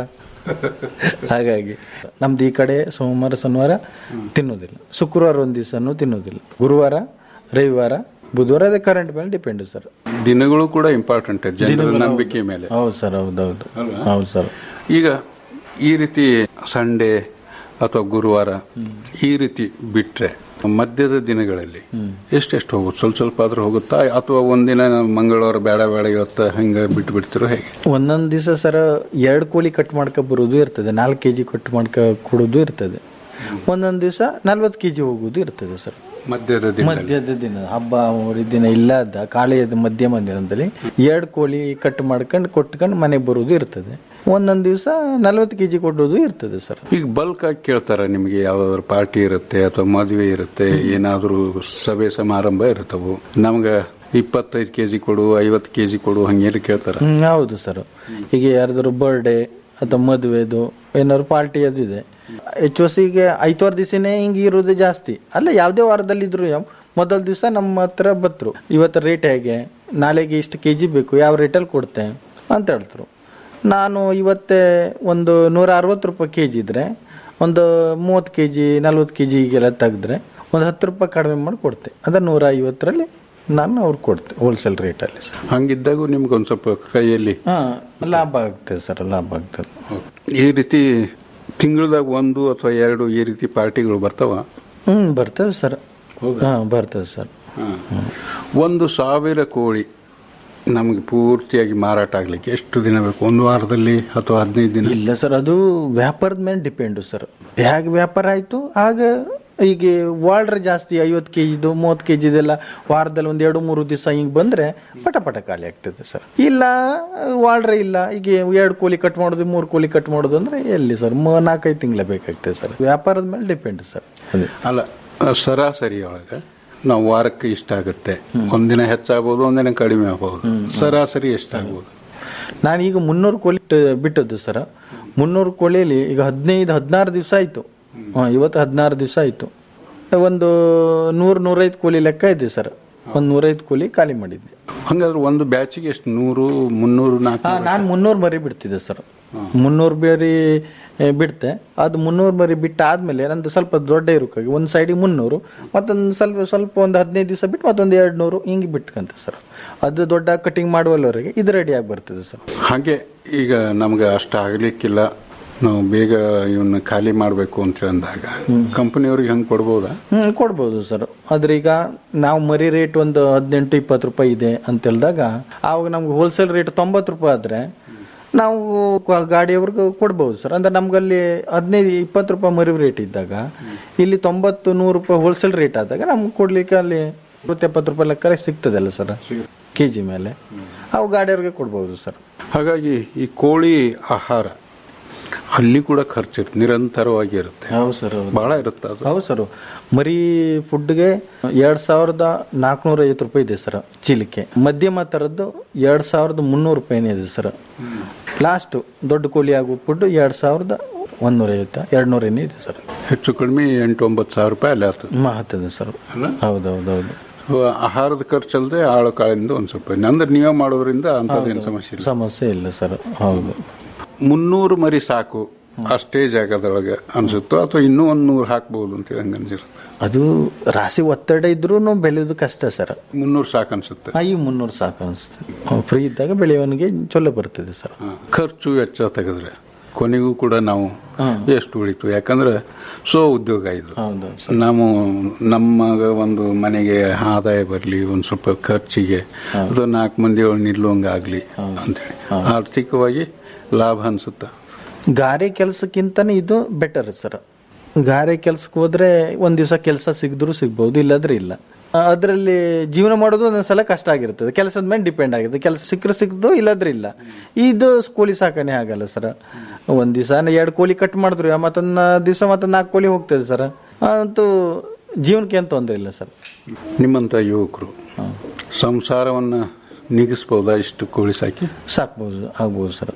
ಹಾಗಾಗಿ ನಮ್ದು ಈ ಕಡೆ ಸೋಮವಾರ ಶನಿವಾರ ತಿನ್ನೋದಿಲ್ಲ ಶುಕ್ರವಾರ ಒಂದ್ ದಿವಸನೂ ತಿನ್ನೋದಿಲ್ಲ ಗುರುವಾರ ರವಿವಾರ ಬುಧವಾರ ಅದೇ ಕರೆಂಟ್ ಮೇಲೆ ಡಿಪೆಂಡ್ ಸರ್ ದಿನಗಳು ಕೂಡ ಇಂಪಾರ್ಟೆಂಟ್ ಜನರ ನಂಬಿಕೆ ಮೇಲೆ ಹೌದು ಸರ್ ಹೌದೌದು ಹೌದು ಸರ್ ಈಗ ಈ ರೀತಿ ಸಂಡೇ ಅಥವಾ ಗುರುವಾರ ಈ ರೀತಿ ಬಿಟ್ರೆ ಮಧ್ಯದ ದಿನಗಳಲ್ಲಿ ಎಷ್ಟೆಷ್ಟು ಹೋಗುತ್ತೆ ಸ್ವಲ್ಪ ಸ್ವಲ್ಪ ಆದ್ರೂ ಹೋಗುತ್ತಾ ಅಥವಾ ಒಂದಿನ ಮಂಗಳವಾರ ಬೇಡ ಬೇಡ ಇವತ್ತು ಹಂಗೆ ಬಿಟ್ಟು ಬಿಡ್ತಿರೋ ಹೇಗೆ ಒಂದೊಂದು ದಿವಸ ಸರ ಎರಡು ಕೋಳಿ ಕಟ್ ಮಾಡ್ಕೊ ಬರೋದು ಇರ್ತದೆ ನಾಲ್ಕು ಕೆ ಜಿ ಕಟ್ ಮಾಡ್ಕೊ ಕೊಡೋದು ಇರ್ತದೆ ಒಂದೊಂದು ದಿವಸ ನಲ್ವತ್ತು ಕೆ ಜಿ ಹೋಗೋದು ಇರ್ತದೆ ಸರ್ ಮಧ್ಯದ ದಿನ ಮಧ್ಯದ ದಿನ ಹಬ್ಬ ದಿನ ಇಲ್ಲದ ಕಾಳೆಯದ ಮಧ್ಯಮ ದಿನದಲ್ಲಿ ಎರಡು ಕೋಳಿ ಕಟ್ ಮಾಡ್ಕೊಂಡು ಕೊಟ್ಕೊಂಡು ಮನೆಗೆ ಬರೋದು ಇರ್ತದೆ ಒಂದೊಂದು ದಿವಸ ನಲ್ವತ್ತು ಕೆ ಜಿ ಕೊಡೋದು ಇರ್ತದೆ ಸರ್ ಈಗ ಬಲ್ಕ್ ಆಗಿ ಕೇಳ್ತಾರ ನಿಮಗೆ ಯಾವ್ದಾದ್ರು ಪಾರ್ಟಿ ಇರುತ್ತೆ ಅಥವಾ ಮದುವೆ ಇರುತ್ತೆ ಏನಾದರೂ ಸಭೆ ಸಮಾರಂಭ ಇರ್ತವು ನಮ್ಗೆ ಇಪ್ಪತ್ತೈದು ಕೆ ಜಿ ಕೊಡು ಐವತ್ತು ಕೆ ಜಿ ಕೊಡು ಹಂಗೇನು ಕೇಳ್ತಾರ ಹ್ಮ್, ಹೌದು ಸರ್ ಈಗ ಯಾರ್ದಾದ್ರು ಬರ್ಡೇ ಅಥವಾ ಮದುವೆದು ಏನಾದ್ರು ಪಾರ್ಟಿ ಅದು ಇದೆ ಹೆಚ್ಚು ಈಗ ಐತವಾರ ದಿವಸನೇ ಹಿಂಗೆ ಇರೋದು ಜಾಸ್ತಿ ಅಲ್ಲ ಯಾವುದೇ ವಾರದಲ್ಲಿ ಇದ್ರು ಯಾವ ಮೊದಲ ದಿವಸ ನಮ್ಮ ಹತ್ರ ಬತ್ರು ಇವತ್ತು ರೇಟ್ ಹೇಗೆ ನಾಳೆಗೆ ಇಷ್ಟು ಕೆ ಜಿ ಬೇಕು ಯಾವ ರೇಟಲ್ಲಿ ಕೊಡ್ತೆ ಅಂತ ಹೇಳ್ತರು ನಾನು ಇವತ್ತೇ ಒಂದು ನೂರ ಅರವತ್ತು ರೂಪಾಯಿ ಕೆ ಜಿ ಇದ್ರೆ ಒಂದು ಮೂವತ್ತು ಕೆ ಜಿ ನಲ್ವತ್ತು ಕೆ ಜಿ ಹೀಗೆಲ್ಲ ತೆಗೆದ್ರೆ ಒಂದು ಹತ್ತು ರೂಪಾಯಿ ಕಡಿಮೆ ಮಾಡಿ ಕೊಡ್ತೆ ಅದ ನೂರ ಐವತ್ತರಲ್ಲಿ ನಾನು ಅವ್ರು ಕೊಡ್ತೆ ಹೋಲ್ಸೇಲ್ ರೇಟಲ್ಲಿ ಸರ್ ಹಂಗಿದ್ದಾಗೂ ನಿಮ್ಗೆ ಒಂದು ಸ್ವಲ್ಪ ಕೈಯಲ್ಲಿ ಹಾ ಲಾಭ ಆಗ್ತದೆ ಸರ್ ಲಾಭ ಆಗ್ತದೆ ಈ ರೀತಿ ತಿಂಗಳದಾಗ ಒಂದು ಅಥವಾ ಎರಡು ಈ ರೀತಿ ಪಾರ್ಟಿಗಳು ಬರ್ತಾವ ಹ್ಮ್ ಬರ್ತದೆ ಸರ್ ಹಾ ಬರ್ತದೆ ಸರ್ ಒಂದು ಸಾವಿರ ಕೋಳಿ ನಮಗೆ ಪೂರ್ತಿಯಾಗಿ ಮಾರಾಟ ಆಗ್ಲಿಕ್ಕೆ ಎಷ್ಟು ದಿನ ಬೇಕು ಒಂದು ವಾರದಲ್ಲಿ ಅಥವಾ ಹದಿನೈದು ದಿನ ಇಲ್ಲ ಸರ್ ಅದು ವ್ಯಾಪಾರದ ಮೇಲೆ ಡಿಪೆಂಡು ಸರ್ ಹೇಗೆ ವ್ಯಾಪಾರ ಆಯ್ತು ಆಗ ಈಗ ವಾಲ್ಡ್ರ್ ಜಾಸ್ತಿ ಐವತ್ತು ಕೆ ಜಿದು ಮೂವತ್ತು ಕೆ ಜಿದೆಲ್ಲ ವಾರದಲ್ಲಿ ಒಂದು ಎರಡು ಮೂರು ದಿವಸ ಹಿಂಗೆ ಬಂದ್ರೆ ಪಟ ಪಟ ಖಾಲಿ ಆಗ್ತದೆ ಸರ್ ಇಲ್ಲ ವಾಲ್ಡ್ರೆ ಇಲ್ಲ ಈಗ ಎರಡು ಕೋಳಿ ಕಟ್ ಮಾಡೋದು ಮೂರು ಕೋಳಿ ಕಟ್ ಮಾಡೋದು ಅಂದ್ರೆ ಎಲ್ಲಿ ಸರ್ ನಾಲ್ಕೈದು ತಿಂಗಳ ಬೇಕಾಗ್ತದೆ ಸರ್ ವ್ಯಾಪಾರದ ಮೇಲೆ ಡಿಪೆಂಡ್ ಸರ್ ಅದೇ ಅಲ್ಲ ಸರಾಸರಿ ಒಳಗೆ ನಾವು ವಾರಕ್ಕೆ ಇಷ್ಟ ಆಗುತ್ತೆ ಒಂದಿನ ಹೆಚ್ಚಾಗ್ಬೋದು ಒಂದಿನ ಕಡಿಮೆ ಆಗ್ಬೋದು ಸರಾಸರಿ ಎಷ್ಟಾಗ್ಬೋದು ನಾನೀಗ ಮುನ್ನೂರು ಕೋಳಿ ಇಟ್ಟು- ಬಿಟ್ಟದ್ದು ಸರ್ ಮುನ್ನೂರು ಕೋಳಿಯಲ್ಲಿ ಈಗ ಹದಿನೈದು ಹದಿನಾರು ದಿವಸ ಆಯ್ತು ಹಾ, ಇವತ್ತು ಹದಿನಾರು ದಿವಸ ಆಯ್ತು ಒಂದು ನೂರು ನೂರೈದು ಕೂಲಿ ಲೆಕ್ಕ ಇದೆ ಸರ್ ಒಂದು ನೂರೈದು ಕೂಲಿ ಖಾಲಿ ಮಾಡಿದ್ದೆ ಹಂಗಾದ್ರೆ ಒಂದು ಬ್ಯಾಚಿಗೆ ಎಷ್ಟು ನೂರು ಮುನ್ನೂರು ನಾಲ್ಕು ನಾನು ಮುನ್ನೂರು ಮರಿ ಬಿಡ್ತಿದ್ದೆ ಸರ್ ಮುನ್ನೂರು ಮರಿ ಏ, ಬಿಡ್ತೆ ಅದು ಮುನ್ನೂರು ಮರಿ ಬಿಟ್ಟಾದ್ಮೇಲೆ ನಂದು ಸ್ವಲ್ಪ ದೊಡ್ಡ ಇರೋಕ್ಕಾಗಿ ಒಂದು ಸೈಡಿಗೆ ಮುನ್ನೂರು ಮತ್ತೊಂದು ಸ್ವಲ್ಪ ಸ್ವಲ್ಪ ಒಂದು ಹದಿನೈದು ದಿವಸ ಬಿಟ್ಟು ಮತ್ತೊಂದು ಎರಡು ನೂರು ಹಿಂಗೆ ಬಿಟ್ಕಂತೆ ಸರ್ ಅದು ದೊಡ್ಡ ಕಟಿಂಗ್ ಮಾಡುವಲ್ಲವರೆಗೆ ಇದು ರೆಡಿಯಾಗಿ ಬರ್ತದೆ ಸರ್ ಹಾಗೆ ಈಗ ನಮ್ಗೆ ಅಷ್ಟು ಆಗ್ಲಿಕ್ಕಿಲ್ಲ ನಾವು ಬೇಗ ಇವನ್ನ ಖಾಲಿ ಮಾಡಬೇಕು ಅಂತ ಅಂದಾಗ ಕಂಪನಿಯವ್ರಿಗೆ ಹಂಗೆ ಕೊಡ್ಬೋದಾ ಹ್ಮ್ ಕೊಡ್ಬೋದು ಸರ್ ಆದ್ರೆ ಈಗ ನಾವು ಮರಿ ರೇಟ್ ಒಂದು ಹದಿನೆಂಟು ಇಪ್ಪತ್ತು ರೂಪಾಯಿ ಇದೆ ಅಂತ ಹೇಳಿದಾಗ ಆವಾಗ ನಮ್ಗೆ ಹೋಲ್ಸೇಲ್ ರೇಟ್ ತೊಂಬತ್ತು ರೂಪಾಯಿ ಆದ್ರೆ ನಾವು ಕ- ಗಾಡಿಯವ್ರಿಗೆ ಕೊಡ್ಬೋದು ಸರ್ ಅಂದ್ರೆ ನಮ್ಗಲ್ಲಿ ಹದಿನೈದು ಇಪ್ಪತ್ತು ರೂಪಾಯಿ ಮರಿ ರೇಟ್ ಇದ್ದಾಗ ಇಲ್ಲಿ ತೊಂಬತ್ತು ನೂರು ರೂಪಾಯಿ ಹೋಲ್ಸೇಲ್ ರೇಟ್ ಆದಾಗ ನಮ್ಗೆ ಕೊಡ್ಲಿಕ್ಕೆ ಅಲ್ಲಿ ನೂತ್ತ ಎಪ್ಪತ್ತು ರೂಪಾಯಿ ಲೆಕ್ಕ ಸಿಗ್ತದಲ್ಲ ಸರ್ ಕೆ ಜಿ ಮೇಲೆ ಅವು ಗಾಡಿಯವ್ರಿಗೆ ಕೊಡ್ಬೋದು ಸರ್ ಹಾಗಾಗಿ ಈ ಕೋಳಿ ಆಹಾರ ಅಲ್ಲಿ ಕೂಡ ಖರ್ಚು ನಿರಂತರವಾಗಿ ಇರುತ್ತೆ ಹೌದು ಸರ್ ಬಹಳ ಇರುತ್ತೆ ಅದು ಹೌದು ಸರ್ ಮರಿ ಫುಡ್ಗೆ ಎರಡ್ ಸಾವಿರದ ನಾಲ್ಕುನೂರ ಐವತ್ತು ರೂಪಾಯಿ ಇದೆ ಸರ್ ಚೀಲಕ್ಕೆ ಮಧ್ಯಮ ಥರದ್ದು ಎರಡ್ ಸಾವಿರದ ಮುನ್ನೂರು ರೂಪಾಯಿನೇ ಇದೆ ಸರ್ ಲಾಸ್ಟ್ ದೊಡ್ಡ ಕೋಳಿ ಆಗೋ ಫುಡ್ ಎರಡ್ ಸಾವಿರದ ಒಂದೂರ ಐವತ್ತ ಎರಡು ನೂರ ಏನೇ ಇದೆ ಸರ್ ಹೆಚ್ಚು ಕಡಿಮೆ ಎಂಟು ಒಂಬತ್ತು ಸಾವಿರ ರೂಪಾಯಿ ಅಲ್ಲಿ ಆಗ್ತದೆ ಮಹತ್ವದ ಸರ್ ಹೌದು ಹೌದು ಹೌದು ಸೊ, ಆಹಾರದ ಖರ್ಚು ಅಲ್ಲದೆ ಆಳು ಕಾಳಿಂದ ಒಂದು ಸ್ವಲ್ಪ ಅಂದ್ರೆ ನೀವೇ ಮಾಡೋದ್ರಿಂದ ಅಂಥದ್ದೇನು ಸಮಸ್ಯೆ ಇಲ್ಲ ಸಮಸ್ಯೆ ಇಲ್ಲ ಸರ್ ಹೌದು ಮುನ್ನೂರು ಮರಿ ಸಾಕು ಅಷ್ಟೇ ಜಾಗದೊಳಗೆ ಅನ್ಸುತ್ತೋ ಅಥವಾ ಇನ್ನೂ ಒಂದು ನೂರು ಹಾಕ್ಬೋದು ಅಂತೇಳಿ ಹಂಗೆ ಅನ್ಸಿರುತ್ತೆ ಅದು ರಾಶಿ ಒತ್ತಡ ಇದ್ರೂ ಬೆಳೆಯೋದು ಕಷ್ಟ ಸರ್ ಮುನ್ನೂರು ಸಾಕು ಅನ್ಸುತ್ತೆ ಈ ಮುನ್ನೂರು ಸಾಕು ಅನಿಸ್ತದೆ ಫ್ರೀ ಇದ್ದಾಗ ಬೆಳೆಯೋನಿಗೆ ಚೊಲೋ ಬರ್ತದೆ ಸರ್ ಖರ್ಚು ವೆಚ್ಚ ತೆಗೆದ್ರೆ ಕೊನೆಗೂ ಕೂಡ ನಾವು ಎಷ್ಟು ಉಳಿತು ಯಾಕಂದ್ರೆ ಸೊ ಉದ್ಯೋಗ ಇದು ನಾವು ನಮ್ಮ ಒಂದು ಮನೆಗೆ ಆದಾಯ ಬರಲಿ ಒಂದು ಸ್ವಲ್ಪ ಖರ್ಚಿಗೆ ಅಥವಾ ನಾಲ್ಕು ಮಂದಿ ನಿಲ್ಲುವಂಗೆ ಆಗಲಿ ಅಂತೇಳಿ ಆರ್ಥಿಕವಾಗಿ ಲಾಭ ಅನ್ಸುತ್ತೆ ಗಾರೆ ಕೆಲಸಕ್ಕಿಂತನೇ ಇದು ಬೆಟರ್ ಸರ್ ಗಾರೆ ಕೆಲ್ಸಕ್ಕೆ ಹೋದ್ರೆ ಒಂದ್ ದಿವಸ ಕೆಲಸ ಸಿಗಿದ್ರು ಸಿಗ್ಬೋದು ಇಲ್ಲಾದ್ರೆ ಇಲ್ಲ ಅದರಲ್ಲಿ ಜೀವನ ಮಾಡೋದು ಒಂದೊಂದ್ಸಲ ಕಷ್ಟ ಆಗಿರ್ತದೆ ಕೆಲಸದ ಮೇಲೆ ಡಿಪೆಂಡ್ ಆಗಿರುತ್ತೆ ಕೆಲಸ ಸಿಕ್ಕರು ಸಿಕ್ದು ಇಲ್ಲಾದ್ರೆ ಇಲ್ಲ ಇದು ಕೋಳಿ ಸಾಕಣೆ ಆಗಲ್ಲ ಸರ್ ಒಂದ್ ದಿವಸ ಎರಡು ಕೋಳಿ ಕಟ್ ಮಾಡಿದ್ರು ಮತ್ತೊಂದು ದಿವಸ ಮತ್ತೊಂದು ನಾಲ್ಕು ಕೋಳಿ ಹೋಗ್ತದೆ ಸರ್ ಅಂತೂ ಜೀವನಕ್ಕೆ ಏನು ತೊಂದರೆ ಇಲ್ಲ ಸರ್ ನಿಮ್ಮಂಥ ಯುವಕರು ಸಂಸಾರವನ್ನ ನೀಗಿಸ್ಬೋದಾ ಇಷ್ಟು ಕೋಳಿ ಸಾಕಿ ಸಾಕ್ಬೋದು ಆಗ್ಬೋದು ಸರ್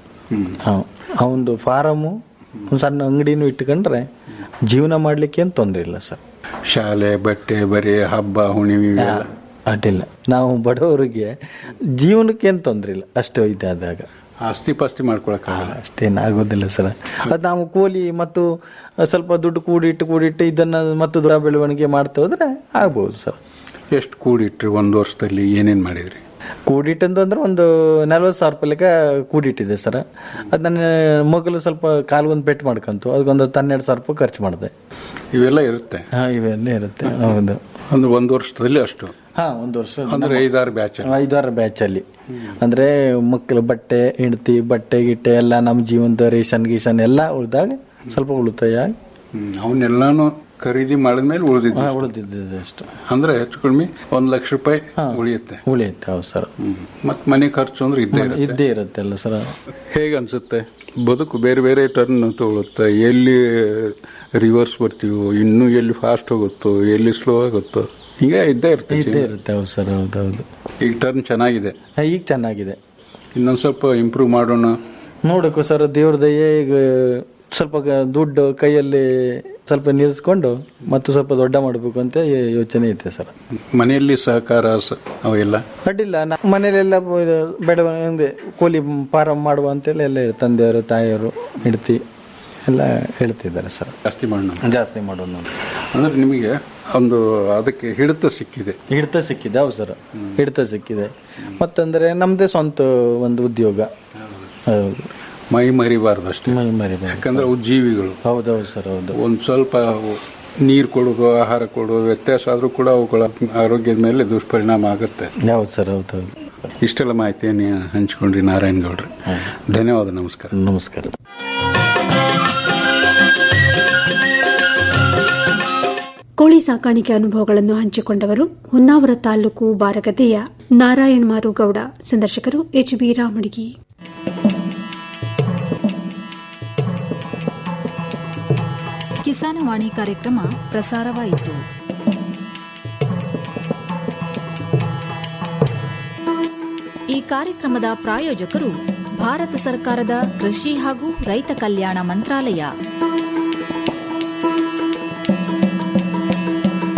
ಆ ಒಂದು ಫಾರಮು ಒಂದು ಸಣ್ಣ ಅಂಗಡಿನೂ ಇಟ್ಕೊಂಡ್ರೆ ಜೀವನ ಮಾಡ್ಲಿಕ್ಕೆ ಏನು ತೊಂದರೆ ಇಲ್ಲ ಸರ್ ಶಾಲೆ ಬಟ್ಟೆ ಬರೀ ಹಬ್ಬ ಹುಣ್ಣಿಮೆ ಇವೆಲ್ಲ ಅಡ್ಡಿಲ್ಲ ನಾವು ಬಡವರಿಗೆ ಜೀವನಕ್ಕೆ ಏನು ತೊಂದರೆ ಇಲ್ಲ ಅಷ್ಟು ಇದಾದಾಗ ಆಸ್ತಿ ಪಾಸ್ತಿ ಮಾಡ್ಕೊಳಕ್ಕಾಗಲ್ಲ ಅಷ್ಟೇನು ಆಗೋದಿಲ್ಲ ಸರ್ ಅದು ನಾವು ಕೂಲಿ ಮತ್ತು ಸ್ವಲ್ಪ ದುಡ್ಡು ಕೂಡಿಟ್ಟು ಕೂಡಿಟ್ಟು ಇದನ್ನ ಮತ್ತು ದೊಡ್ಡ ಬೆಳವಣಿಗೆ ಮಾಡ್ತಾ ಹೋದ್ರೆ ಆಗ್ಬೋದು ಸರ್ ಎಷ್ಟು ಕೂಡಿಟ್ರಿ ಒಂದು ವರ್ಷದಲ್ಲಿ ಏನೇನು ಮಾಡಿದ್ರಿ ಕೂಡಿಟ್ಟಂದು ಅಂದ್ರೆ ಒಂದು ನಲ್ವತ್ತು ಸಾವಿರ ರೂಪಾಯಿ ಲೆಕ್ಕ ಕೂಡಿಟ್ಟಿದೆ ಸರ್ ಅದು ನನ್ನ ಮಗಲು ಸ್ವಲ್ಪ ಕಾಲು ಒಂದು ಪೆಟ್ಟು ಮಾಡ್ಕೊಂತು ಅದಕ್ಕೊಂದು ಹನ್ನೆರಡು ಸಾವಿರ ರೂಪಾಯಿ ಖರ್ಚು ಮಾಡಿದೆ ಇವೆಲ್ಲ ಇರುತ್ತೆ ಹಾ ಇವೆಲ್ಲ ಇರುತ್ತೆ ಹೌದು ಅಂದ್ರೆ ಒಂದು ವರ್ಷದಲ್ಲಿ ಅಷ್ಟು ಹಾ ಒಂದು ವರ್ಷ ಅಂದ್ರೆ ಐದಾರು ಬ್ಯಾಚ್ ಐದಾರು ಬ್ಯಾಚ್ ಅಲ್ಲಿ ಅಂದ್ರೆ ಮಕ್ಕಳು ಬಟ್ಟೆ ಹೆಂಡತಿ ಬಟ್ಟೆ ಗಿಟ್ಟೆ ಎಲ್ಲ ನಮ್ಮ ಜೀವನದ ರೇಷನ್ ಗೀಷನ್ ಎಲ್ಲ ಉಳಿದಾಗ ಸ್ವಲ್ಪ ಉಳಿತಾಯ ಆಗಿ ಅವನ್ನೆಲ್ಲಾನು ಖರೀದಿ ಮಾಡಿದ್ಮೇಲೆ ಉಳಿದಿದ್ದು ಹಾ, ಉಳಿದಿದ್ದು ಅಷ್ಟು ಅಂದ್ರೆ ಹೆಚ್ಚು ಕಡಿಮೆ ಒಂದ್ ಲಕ್ಷ ರೂಪಾಯಿ ಉಳಿಯುತ್ತೆ ಉಳಿಯುತ್ತೆ ಹೌದು ಸರ್ ಮತ್ ಮನೆ ಖರ್ಚು ಅಂದ್ರೆ ಇದ್ದೇ ಇರುತ್ತೆ ಇದ್ದೇ ಇರುತ್ತೆ ಅಲ್ಲ ಸರ್ ಹೇಗೆ ಅನ್ಸುತ್ತೆ ಬದುಕು ಬೇರೆ ಬೇರೆ ಟರ್ನ್ ತಗೊಳುತ್ತೆ ಎಲ್ಲಿ ರಿವರ್ಸ್ ಬರ್ತೀವೋ ಇನ್ನೂ ಎಲ್ಲಿ ಫಾಸ್ಟ್ ಹೋಗುತ್ತೋ ಎಲ್ಲಿ ಸ್ಲೋ ಆಗುತ್ತೋ ಹಿಂಗೆ ಇದ್ದೇ ಇರುತ್ತೆ ಇದ್ದೇ ಇರುತ್ತೆ ಹೌದು ಸರ್ ಹೌದು ಹೌದು ಈಗ ಟರ್ನ್ ಚೆನ್ನಾಗಿದೆ ಹಾ, ಈಗ ಚೆನ್ನಾಗಿದೆ ಇನ್ನೊಂದ್ ಸ್ವಲ್ಪ ಇಂಪ್ರೂವ್ ಮಾಡೋಣ ನೋಡಕ್ಕೂ ಸರ್ ದೇವ್ರ ದಯೆ ಈಗ ಸ್ವಲ್ಪ ಗ- ದುಡ್ಡು ಕೈಯಲ್ಲಿ ಸ್ವಲ್ಪ ನಿಲ್ಲಿಸ್ಕೊಂಡು ಮತ್ತು ಸ್ವಲ್ಪ ದೊಡ್ಡ ಮಾಡಬೇಕು ಅಂತ ಯೋ- ಯೋಚನೆ ಐತೆ ಸರ್ ಮನೆಯಲ್ಲಿ ಸಹಕಾರ ಸ- ಅವೆಲ್ಲ ಅಡ್ಡಿಲ್ಲ ನಾ ಮನೇಲೆಲ್ಲ ಬೆಳವಣಿಗೆ ಕೋಳಿ ಫಾರಂ ಮಾಡುವ ಅಂತೇಳಿ ಎಲ್ಲ ತಂದೆಯವರು ತಾಯಿಯವರು ಹೆಂಡತಿ ಎಲ್ಲ ಹೇಳ್ತಿದ್ದಾರೆ ಸರ್ ಜಾಸ್ತಿ ಮಾಡೋಣ ಜಾಸ್ತಿ ಮಾಡೋಣ ಅಂತ. ಅಂದ್ರೆ ನಿಮಗೆ ಒಂದು ಅದಕ್ಕೆ ಹಿಡಿತ ಸಿಕ್ಕಿದೆ ಹಿಡಿತ ಸಿಕ್ಕಿದೆ ಹೌದು ಸರ್ ಹಿಡಿತ ಸಿಕ್ಕಿದೆ ಮತ್ತಂದ್ರೆ ನಮ್ದೇ ಸ್ವಂತ ಒಂದು ಉದ್ಯೋಗ ಹೌದು ಮೈ ಮರಿಬಾರ್ದು ಅಷ್ಟೇ ಮೈ ಮರಿ ಯಾಕಂದ್ರೆ ಅವು ಜೀವಿಗಳು ಹೌದೌದು ಸರ್ ಹೌದು ಒಂದು ಸ್ವಲ್ಪ ನೀರು ಕೊಡೋದು ಆಹಾರ ಕೊಡೋದು ವ್ಯತ್ಯಾಸ ಆದರೂ ಕೂಡ ಅವುಗಳ ಆರೋಗ್ಯದ ಮೇಲೆ ದುಷ್ಪರಿಣಾಮ ಆಗುತ್ತೆ ಹೌದು ಸರ್ ಹೌದು ಹೌದು ಇಷ್ಟೆಲ್ಲ ಮಾಹಿತಿಯನ್ನು ಹಂಚ್ಕೊಂಡ್ರಿ ನಾರಾಯಣ ಗೌಡ್ರೆ ಧನ್ಯವಾದ ನಮಸ್ಕಾರ ನಮಸ್ಕಾರ ಕೋಳಿ ಸಾಕಾಣಿಕೆ ಅನುಭವಗಳನ್ನು ಹಂಚಿಕೊಂಡವರು ಹೊನ್ನಾವರ ತಾಲೂಕು ಬಾರಗದ್ದೆಯ ನಾರಾಯಣ್ ಮಾರುಗೌಡ ಸಂದರ್ಶಕರು ಎಚ್ ಬಿ ರಾಮಡಿಗಿ ಕಿಸಾನವಾಣಿ ಕಾರ್ಯಕ್ರಮ ಪ್ರಸಾರವಾಯಿತು ಈ ಕಾರ್ಯಕ್ರಮದ ಪ್ರಾಯೋಜಕರು ಭಾರತ ಸರ್ಕಾರದ ಕೃಷಿ ಹಾಗೂ ರೈತ ಕಲ್ಯಾಣ ಮಂತ್ರಾಲಯ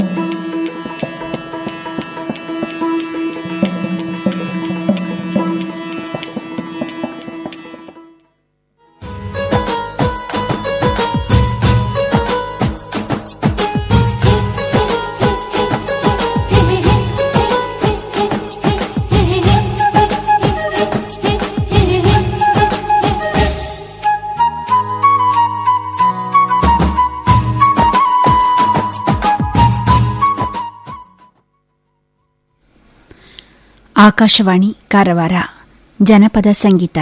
ಆಕಾಶವಾಣಿ ಕಾರವಾರ ಜನಪದ ಸಂಗೀತ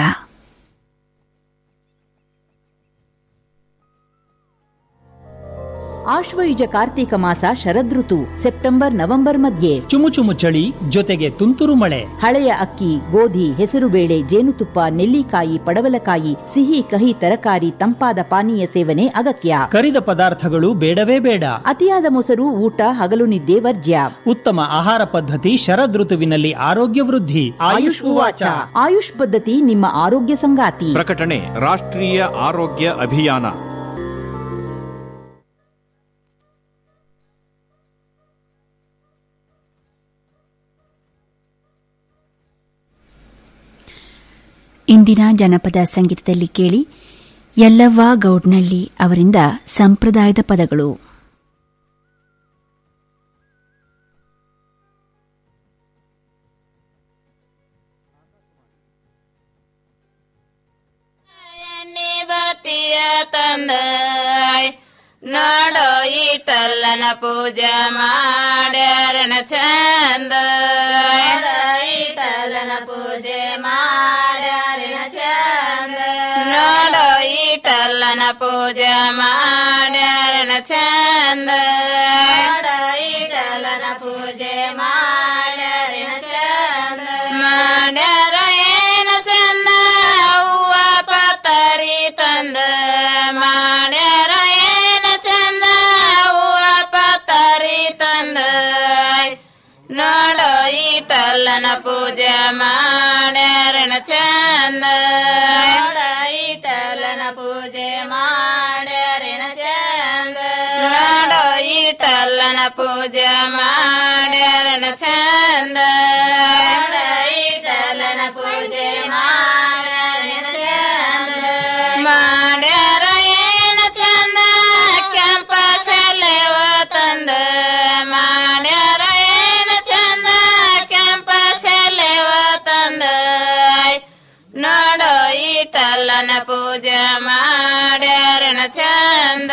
ಆಶ್ವಯುಜ ಕಾರ್ತೀಕ ಮಾಸ ಶರದೃತು ಸೆಪ್ಟೆಂಬರ್ ನವೆಂಬರ್ ಮಧ್ಯೆ ಚುಮು ಚುಮು ಚಳಿ ಜೊತೆಗೆ ತುಂತುರು ಮಳೆ ಹಳೆಯ ಅಕ್ಕಿ ಗೋಧಿ ಹೆಸರುಬೇಳೆ ಜೇನುತುಪ್ಪ ನೆಲ್ಲಿಕಾಯಿ ಪಡವಲಕಾಯಿ ಸಿಹಿ ಕಹಿ ತರಕಾರಿ ತಂಪಾದ ಪಾನೀಯ ಸೇವನೆ ಅಗತ್ಯ ಕರಿದ ಪದಾರ್ಥಗಳು ಬೇಡವೇ ಬೇಡ ಅತಿಯಾದ ಮೊಸರು ಊಟ ಹಗಲು ನಿದ್ದೆ ವರ್ಜ್ಯ ಉತ್ತಮ ಆಹಾರ ಪದ್ಧತಿ ಶರದೃತುವಿನಲ್ಲಿ ಆರೋಗ್ಯ ವೃದ್ಧಿ ಆಯುಷ್ ಉವಾಚ ಆಯುಷ್ ಪದ್ಧತಿ ನಿಮ್ಮ ಆರೋಗ್ಯ ಸಂಗಾತಿ ಪ್ರಕಟಣೆ ರಾಷ್ಟ್ರೀಯ ಆರೋಗ್ಯ ಅಭಿಯಾನ ಇಂದಿನ ಜನಪದ ಸಂಗೀತದಲ್ಲಿ ಕೇಳಿ ಯಲ್ಲವ್ವ ಗೌಡ್ನಳ್ಳಿ ಅವರಿಂದ ಸಂಪ್ರದಾಯದ ಪದಗಳು ಬತ್ತಿಯ ತಂದ ನೋಡೋ ಈಟಲ್ಲನ ಪೂಜೆ ಮಾಡ್ಯಾರನ ಚಂದ ಈಟಲ್ಲನ ಪೂಜೆ ಮಾಡ್ಯಾರನ ಚಂದ ನೋಡೋ ಈಟಲ್ಲನ ಪೂಜೆ ಮಾಡ್ಯಾರನ ಚಂದ ಈಟಲ್ಲನ ಪೂಜೆ ಮಾಡ್ಯಾರನ ಚಂದ ಮಾಡ್ಯಾರ ಏನ ಚಂದ ಹೂವ ಪತರಿ ತಂದ ಮಾಡ್ಯಾರ ಏನ ಚಂದ ಹೂವ ಪತರಿ ತಂದ ನೋಡೋ ಈಟಲ್ಲನ ಪೂಜೆ ಮಾಡ್ಯಾರನ ಚಂದ ಈಟಲ್ಲನ ಪೂಜೆ ಮಾಡ್ಯಾರನ ಚಂದ ನೋಡೋ ಈಟಲ್ಲನ ಪೂಜೆ ಮಾಡ್ಯಾರನ ಚಂದ ಈಟಲ್ಲನ ಪೂಜೆ ಮಾಡ್ಯಾರನ ಚಂದ ಮಾಡ್ಯಾರ ಏನ ಚಂದ ಕೆಂಪ ಸೆಲೆವ ತಂದ ಮಾಡ್ಯಾರ ಏನ ಚಂದ ಕೆಂಪ ಸೆಲೆವ ತಂದ ನೋಡೋ ಈಟಲ್ಲನ ಪೂಜೆ ಮಾಡ್ಯಾರನ ಚಂದ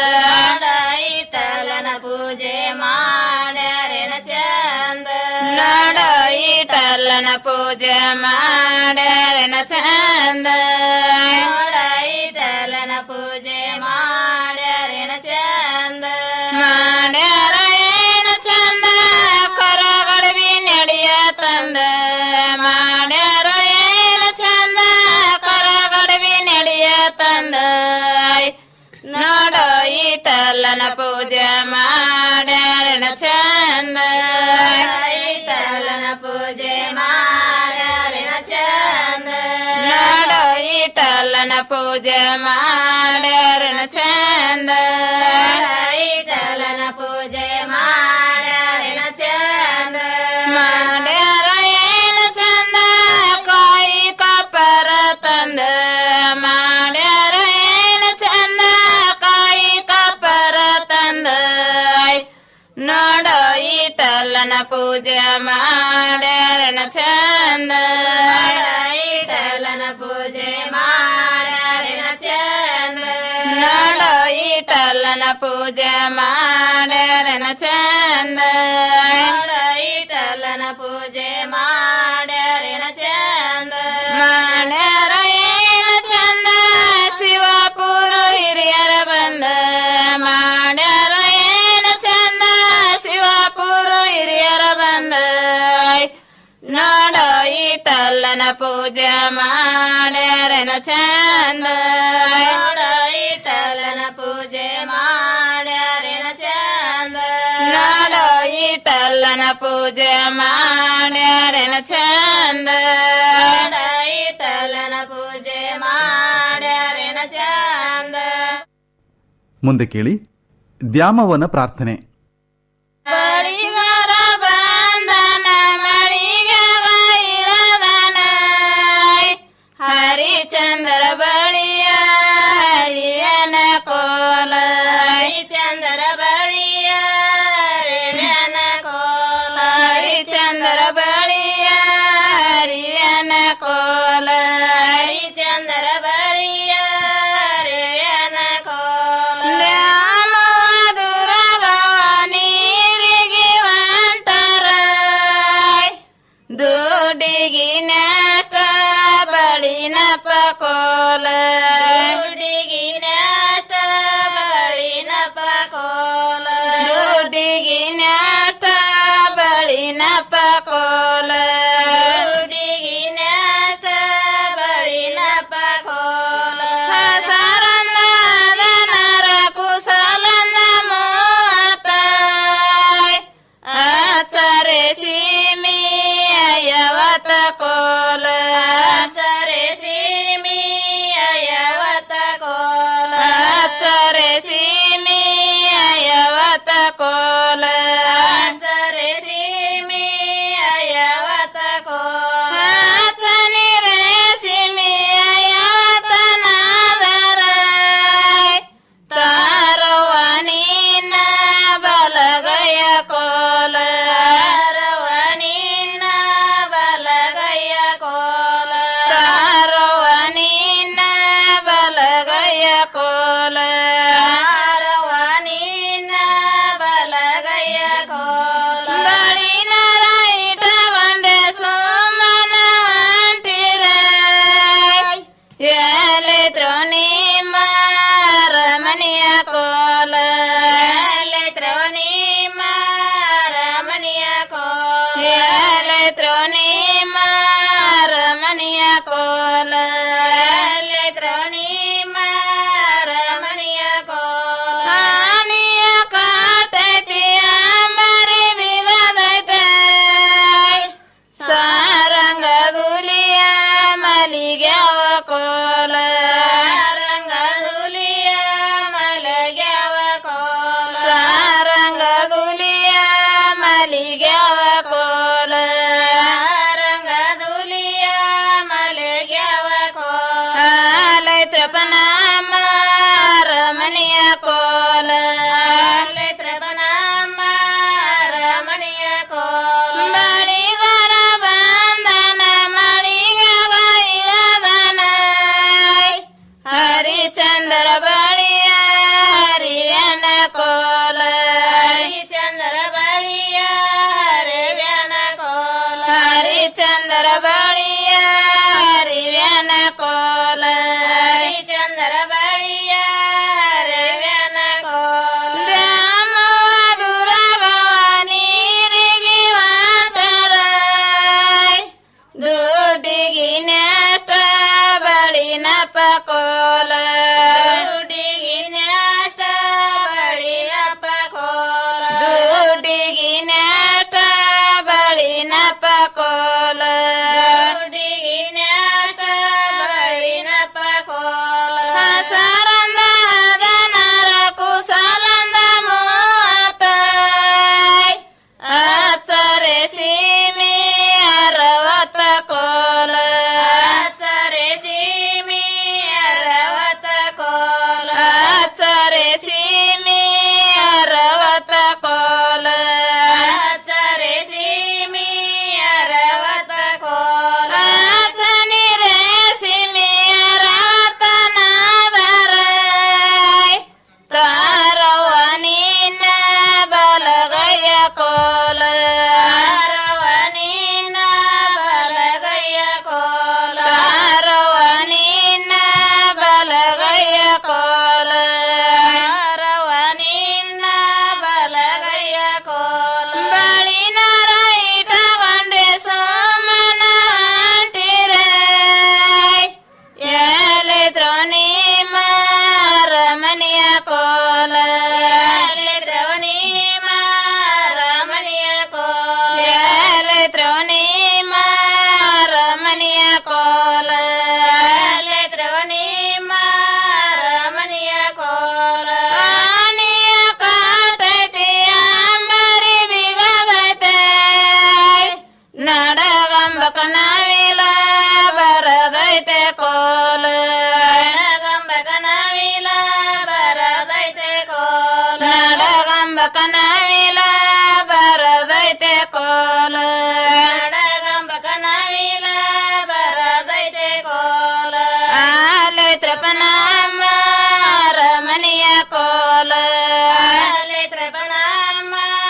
ಈಟಲ್ಲನ ಪೂಜೆ ಮಾಡ್ಯಾರನ ಚಂದ ನೋಡೋ ಈಟಲ್ಲನ ಪೂಜೆ ಮಾಡ್ಯಾರನ ಚಂದ ಈಟಲ್ಲನ ಪೂಜೆ ಮಾಡ್ಯಾರನ ಚಂದ ಮಾಡ್ಯಾರ ಏನ ಚಂದ ಕರಗಡವಿ ನಡೆಯ ತಂದ ಮಾಡ್ಯಾರ ಏನ ಚಂದ ಕರಗಡವಿ ನಡೆಯ ತಂದ ನೋಡೋ ಈಟಲ್ಲನ ಪೂಜೆ ಮಾಡ್ಯಾರನ ಚಂದ ಈಟಲ್ಲನ ಪೂಜೆ ಮಾಡ್ಯಾರನ ಚಂದ ನೋಡೋ ಈಟಲ್ಲನ ಪೂಜೆ ಮಾಡ್ಯಾರನ ಚಂದ ಈಟಲ್ಲನ ಪೂಜೆ ಮಾಡ್ಯಾರನ ಚಂದ ಮಾಡ್ಯಾರ ಏನ ಚಂದ ಕಾಯಿ ಕಪ್ಪರ ತಂದ ಮಾಡ್ಯಾರ ಏನ ಚಂದ ಕಾಯಿ ಕಪ್ಪರ ತಂದ ನೋಡೋ ಈಟಲ್ಲನ ಪೂಜೆ ಮಾಡ್ಯಾರನ ಚಂದ ಈಟಲ್ಲನ ಪೂಜೆ ಮಾಡ್ಯಾರನ ಚಂದ ನೋಡೋ ಈಟಲ್ಲನ ಪೂಜೆ ಮಾಡ್ಯಾರನ ಚಂದ ಈಟಲ್ಲನ ಪೂಜೆ ಮಾಡ್ಯಾರನ ಚಂದ ಮಾಡ್ಯಾರ ಏನ ಚಂದ ಶಿವಪುರ ಹಿರಿಯರ ಬಂದ ಮಾಡ್ಯಾರ ಏನ ಚಂದ ಶಿವಪುರ ಹಿರಿಯರ ಬಂದ ನೋಡೋ ಈಟಲ್ಲನ ಪೂಜೆ ಮಾಡ್ಯಾರನ ಚಂದ ನೋಡೋ ಈಟಲ್ಲನ ಪೂಜೆ ಮಾಡ್ಯಾರನ ಚಂದ ನೋಡೋ ಈಟಲ್ಲನ ಪೂಜೆ ಮಾಡ್ಯಾರನ ಚಂದ ಈಟಲ್ಲನ ಪೂಜೆ ಮಾಡ್ಯಾರನ ಚಂದ ಮುಂದೆ ಕೇಳಿ ದ್ಯಾಮವನ ಪ್ರಾರ್ಥನೆ ಬಳಿಗಾರ ಬಂದನ ಮಳಿಗೆ ಇಳದನ ಹರಿಚಂದ್ರ ಬಳಿಯ ಹರಿಯನ ಕೋಲ ಹರಿಚಂದ್ರ ಬಳಿಯ ಹರಿಯನ ಕೋಲ ಹರಿಚಂದ್ರ ಬಳಿಯ ಹರಿಯನ ಕೋಲ ಹರಿಚಂದ್ರ ಬಳಿಯ ಹರಿಯನ ಕೋಲ ದುರಗವ ನೀರಿಗೆ ಹೊಂಟರ ದೂರ ಬಲಗೈಯ ಕೋಲ ನಿನ್ನ ಬಲಗೈಯ ಕೋಲ ಬಳಿನ ಇಟ್ಟಕೊಂಡೆ ಸುಮ್ಮನ ಅಂಟಿರ ಎಲೆತ್ರೋ ನಿಮ್ಮ ರಮಣಿಯ ಕೋಲ ಎಲೆತ್ರೋ ನಿಮ್ಮ ರಮಣಿಯ ಕೋಲ ಎಲೆತ್ರೋ ನಿಮ್ಮ ರಮಣಿಯ ಕೋಲ ಎಲೆತ್ರೋ ನಿಮ್ಮ ರಮಣಿಯ ಕೋಲ ಹಾನಿಯ ಕಾಟೈತಿ ಅಂಬರಿ ಬಿಗದೈತೆ ಸಾರಂಗ ದುಲಿಯ ಮಲಿಗ್ಯಾವ ಕೋಲ ಸಾರಂಗ ದುಲಿಯ ಮಲಗ್ಯಾವ ಕೋಲ ಸಾರಂಗ ದುಲಿಯ ಮಲಿಗ್ಯಾವ ಕೋಲ ಸಾರಂಗ ದುಲಿಯ ಮಲಗ್ಯಾವ ಕೋಲ ಲೈತ್ರಪನಾಮ ರಮಣಿಯ ಕೋಲ ಲೈತ್ರಪನಾಮ ರಮಣಿಯ ಕೋಲ ಬಳಿಗರ ಬಂದನ ಮಳಿಗವ ಇಳದನ ಹರಿಚಂದ್ರ ಬಳಿಯ ಹರಿವ್ಯನ ಕೋಲ ಹರಿಚಂದ್ರ ಬಳಿಯ ಹರಿವ್ಯನ ಕೋಲ ಹರಿಚಂದ್ರ ಬಳಿಯ ಹರಿವ್ಯನ ಕೋಲ ಹರಿಚಂದ್ರ ಬಳಿಯ ಹರಿವ್ಯನ ಕೋಲ ದ್ಯಾಮವ ದುರಗವ ನೀರಿಗೆ ವಾಟರ ದುಡ್ಡಿಗಿ ನ್ಯಾಷ್ಟ ಬಳಿನ ಪಕೋಲ ದುಡ್ಡಿಗಿ ನ್ಯಾಷ್ಟ ಬಳಿನ ಪಕೋಲ ದುಡ್ಡಿಗಿ ನ್ಯಾಷ್ಟ ಬಳಿನ ಪಕೋಲ ದುಡ್ಡಿಗಿ ನ್ಯಾಷ್ಟ ಬಳಿನ ಪಕೋಲ ಹಸರಂದ ಹದನರ ಕುಸಲಂದ ಮೂವತ್ತ ಆಚರೆ ಸೀಮಿ ಅರವತ್ತ ಕೋಲ ಆಚರೆ ಸೀಮಿ ಅರವತ್ತ ಕೋಲ ಆಚರೆ ಸೀಮಿ ಅರವತ್ತ ಕೋಲ ಆಚರೆ ಸೀಮಿ ಅರವತ್ತ ಕೋಲ ಆಚನಿ ರೇ ಸೀಮಿ ಅರವತ್ತ ನಾದರ ತಾರವ ನಿನ್ನ ಬಲಗೈಯ ಕೋಲ ತಾರವ ನಿನ್ನ ಬಲಗೈಯ ಕೋಲ ತಾರವ ನಿನ್ನ ಬಲಗೈಯ ಕೋಲ ತಾರವ ನಿನ್ನ ಬಲಗೈಯ ಕೋಲ ಬಳಿನ ಇಟ್ಟಕೊಂಡ್ರೆ ಸೋಮನ ಅಂಟಿರ ಎಲೆದ್ರೋ ನಿಮ್ಮ ರಮಣಿಯ ಕೋಲ ಎಲೆದ್ರೋ ನಿಮ್ಮ ರಮಣಿಯ ಕೋಲ ಎಲೆದ್ರೋ ನಿಮ್ಮ ರಮಣಿಯ ಕೋಲ ಎಲೆದ್ರೋ ನಿಮ್ಮ ರಮಣಿಯ ಕೋಲ ಆನಿಯ ಕಾಟೈತಿ ಅಂಬರಿ ಬಿಗದೈತೆ ನಡಗಂಬಕ ನಾವಿಲ ಬರದೈತೆ ಕೋಲ ನಡಗಂಬಕ ನಾವಿಲ ಬರದೈತೆ ಕೋಲ ನಡಗಂಬಕ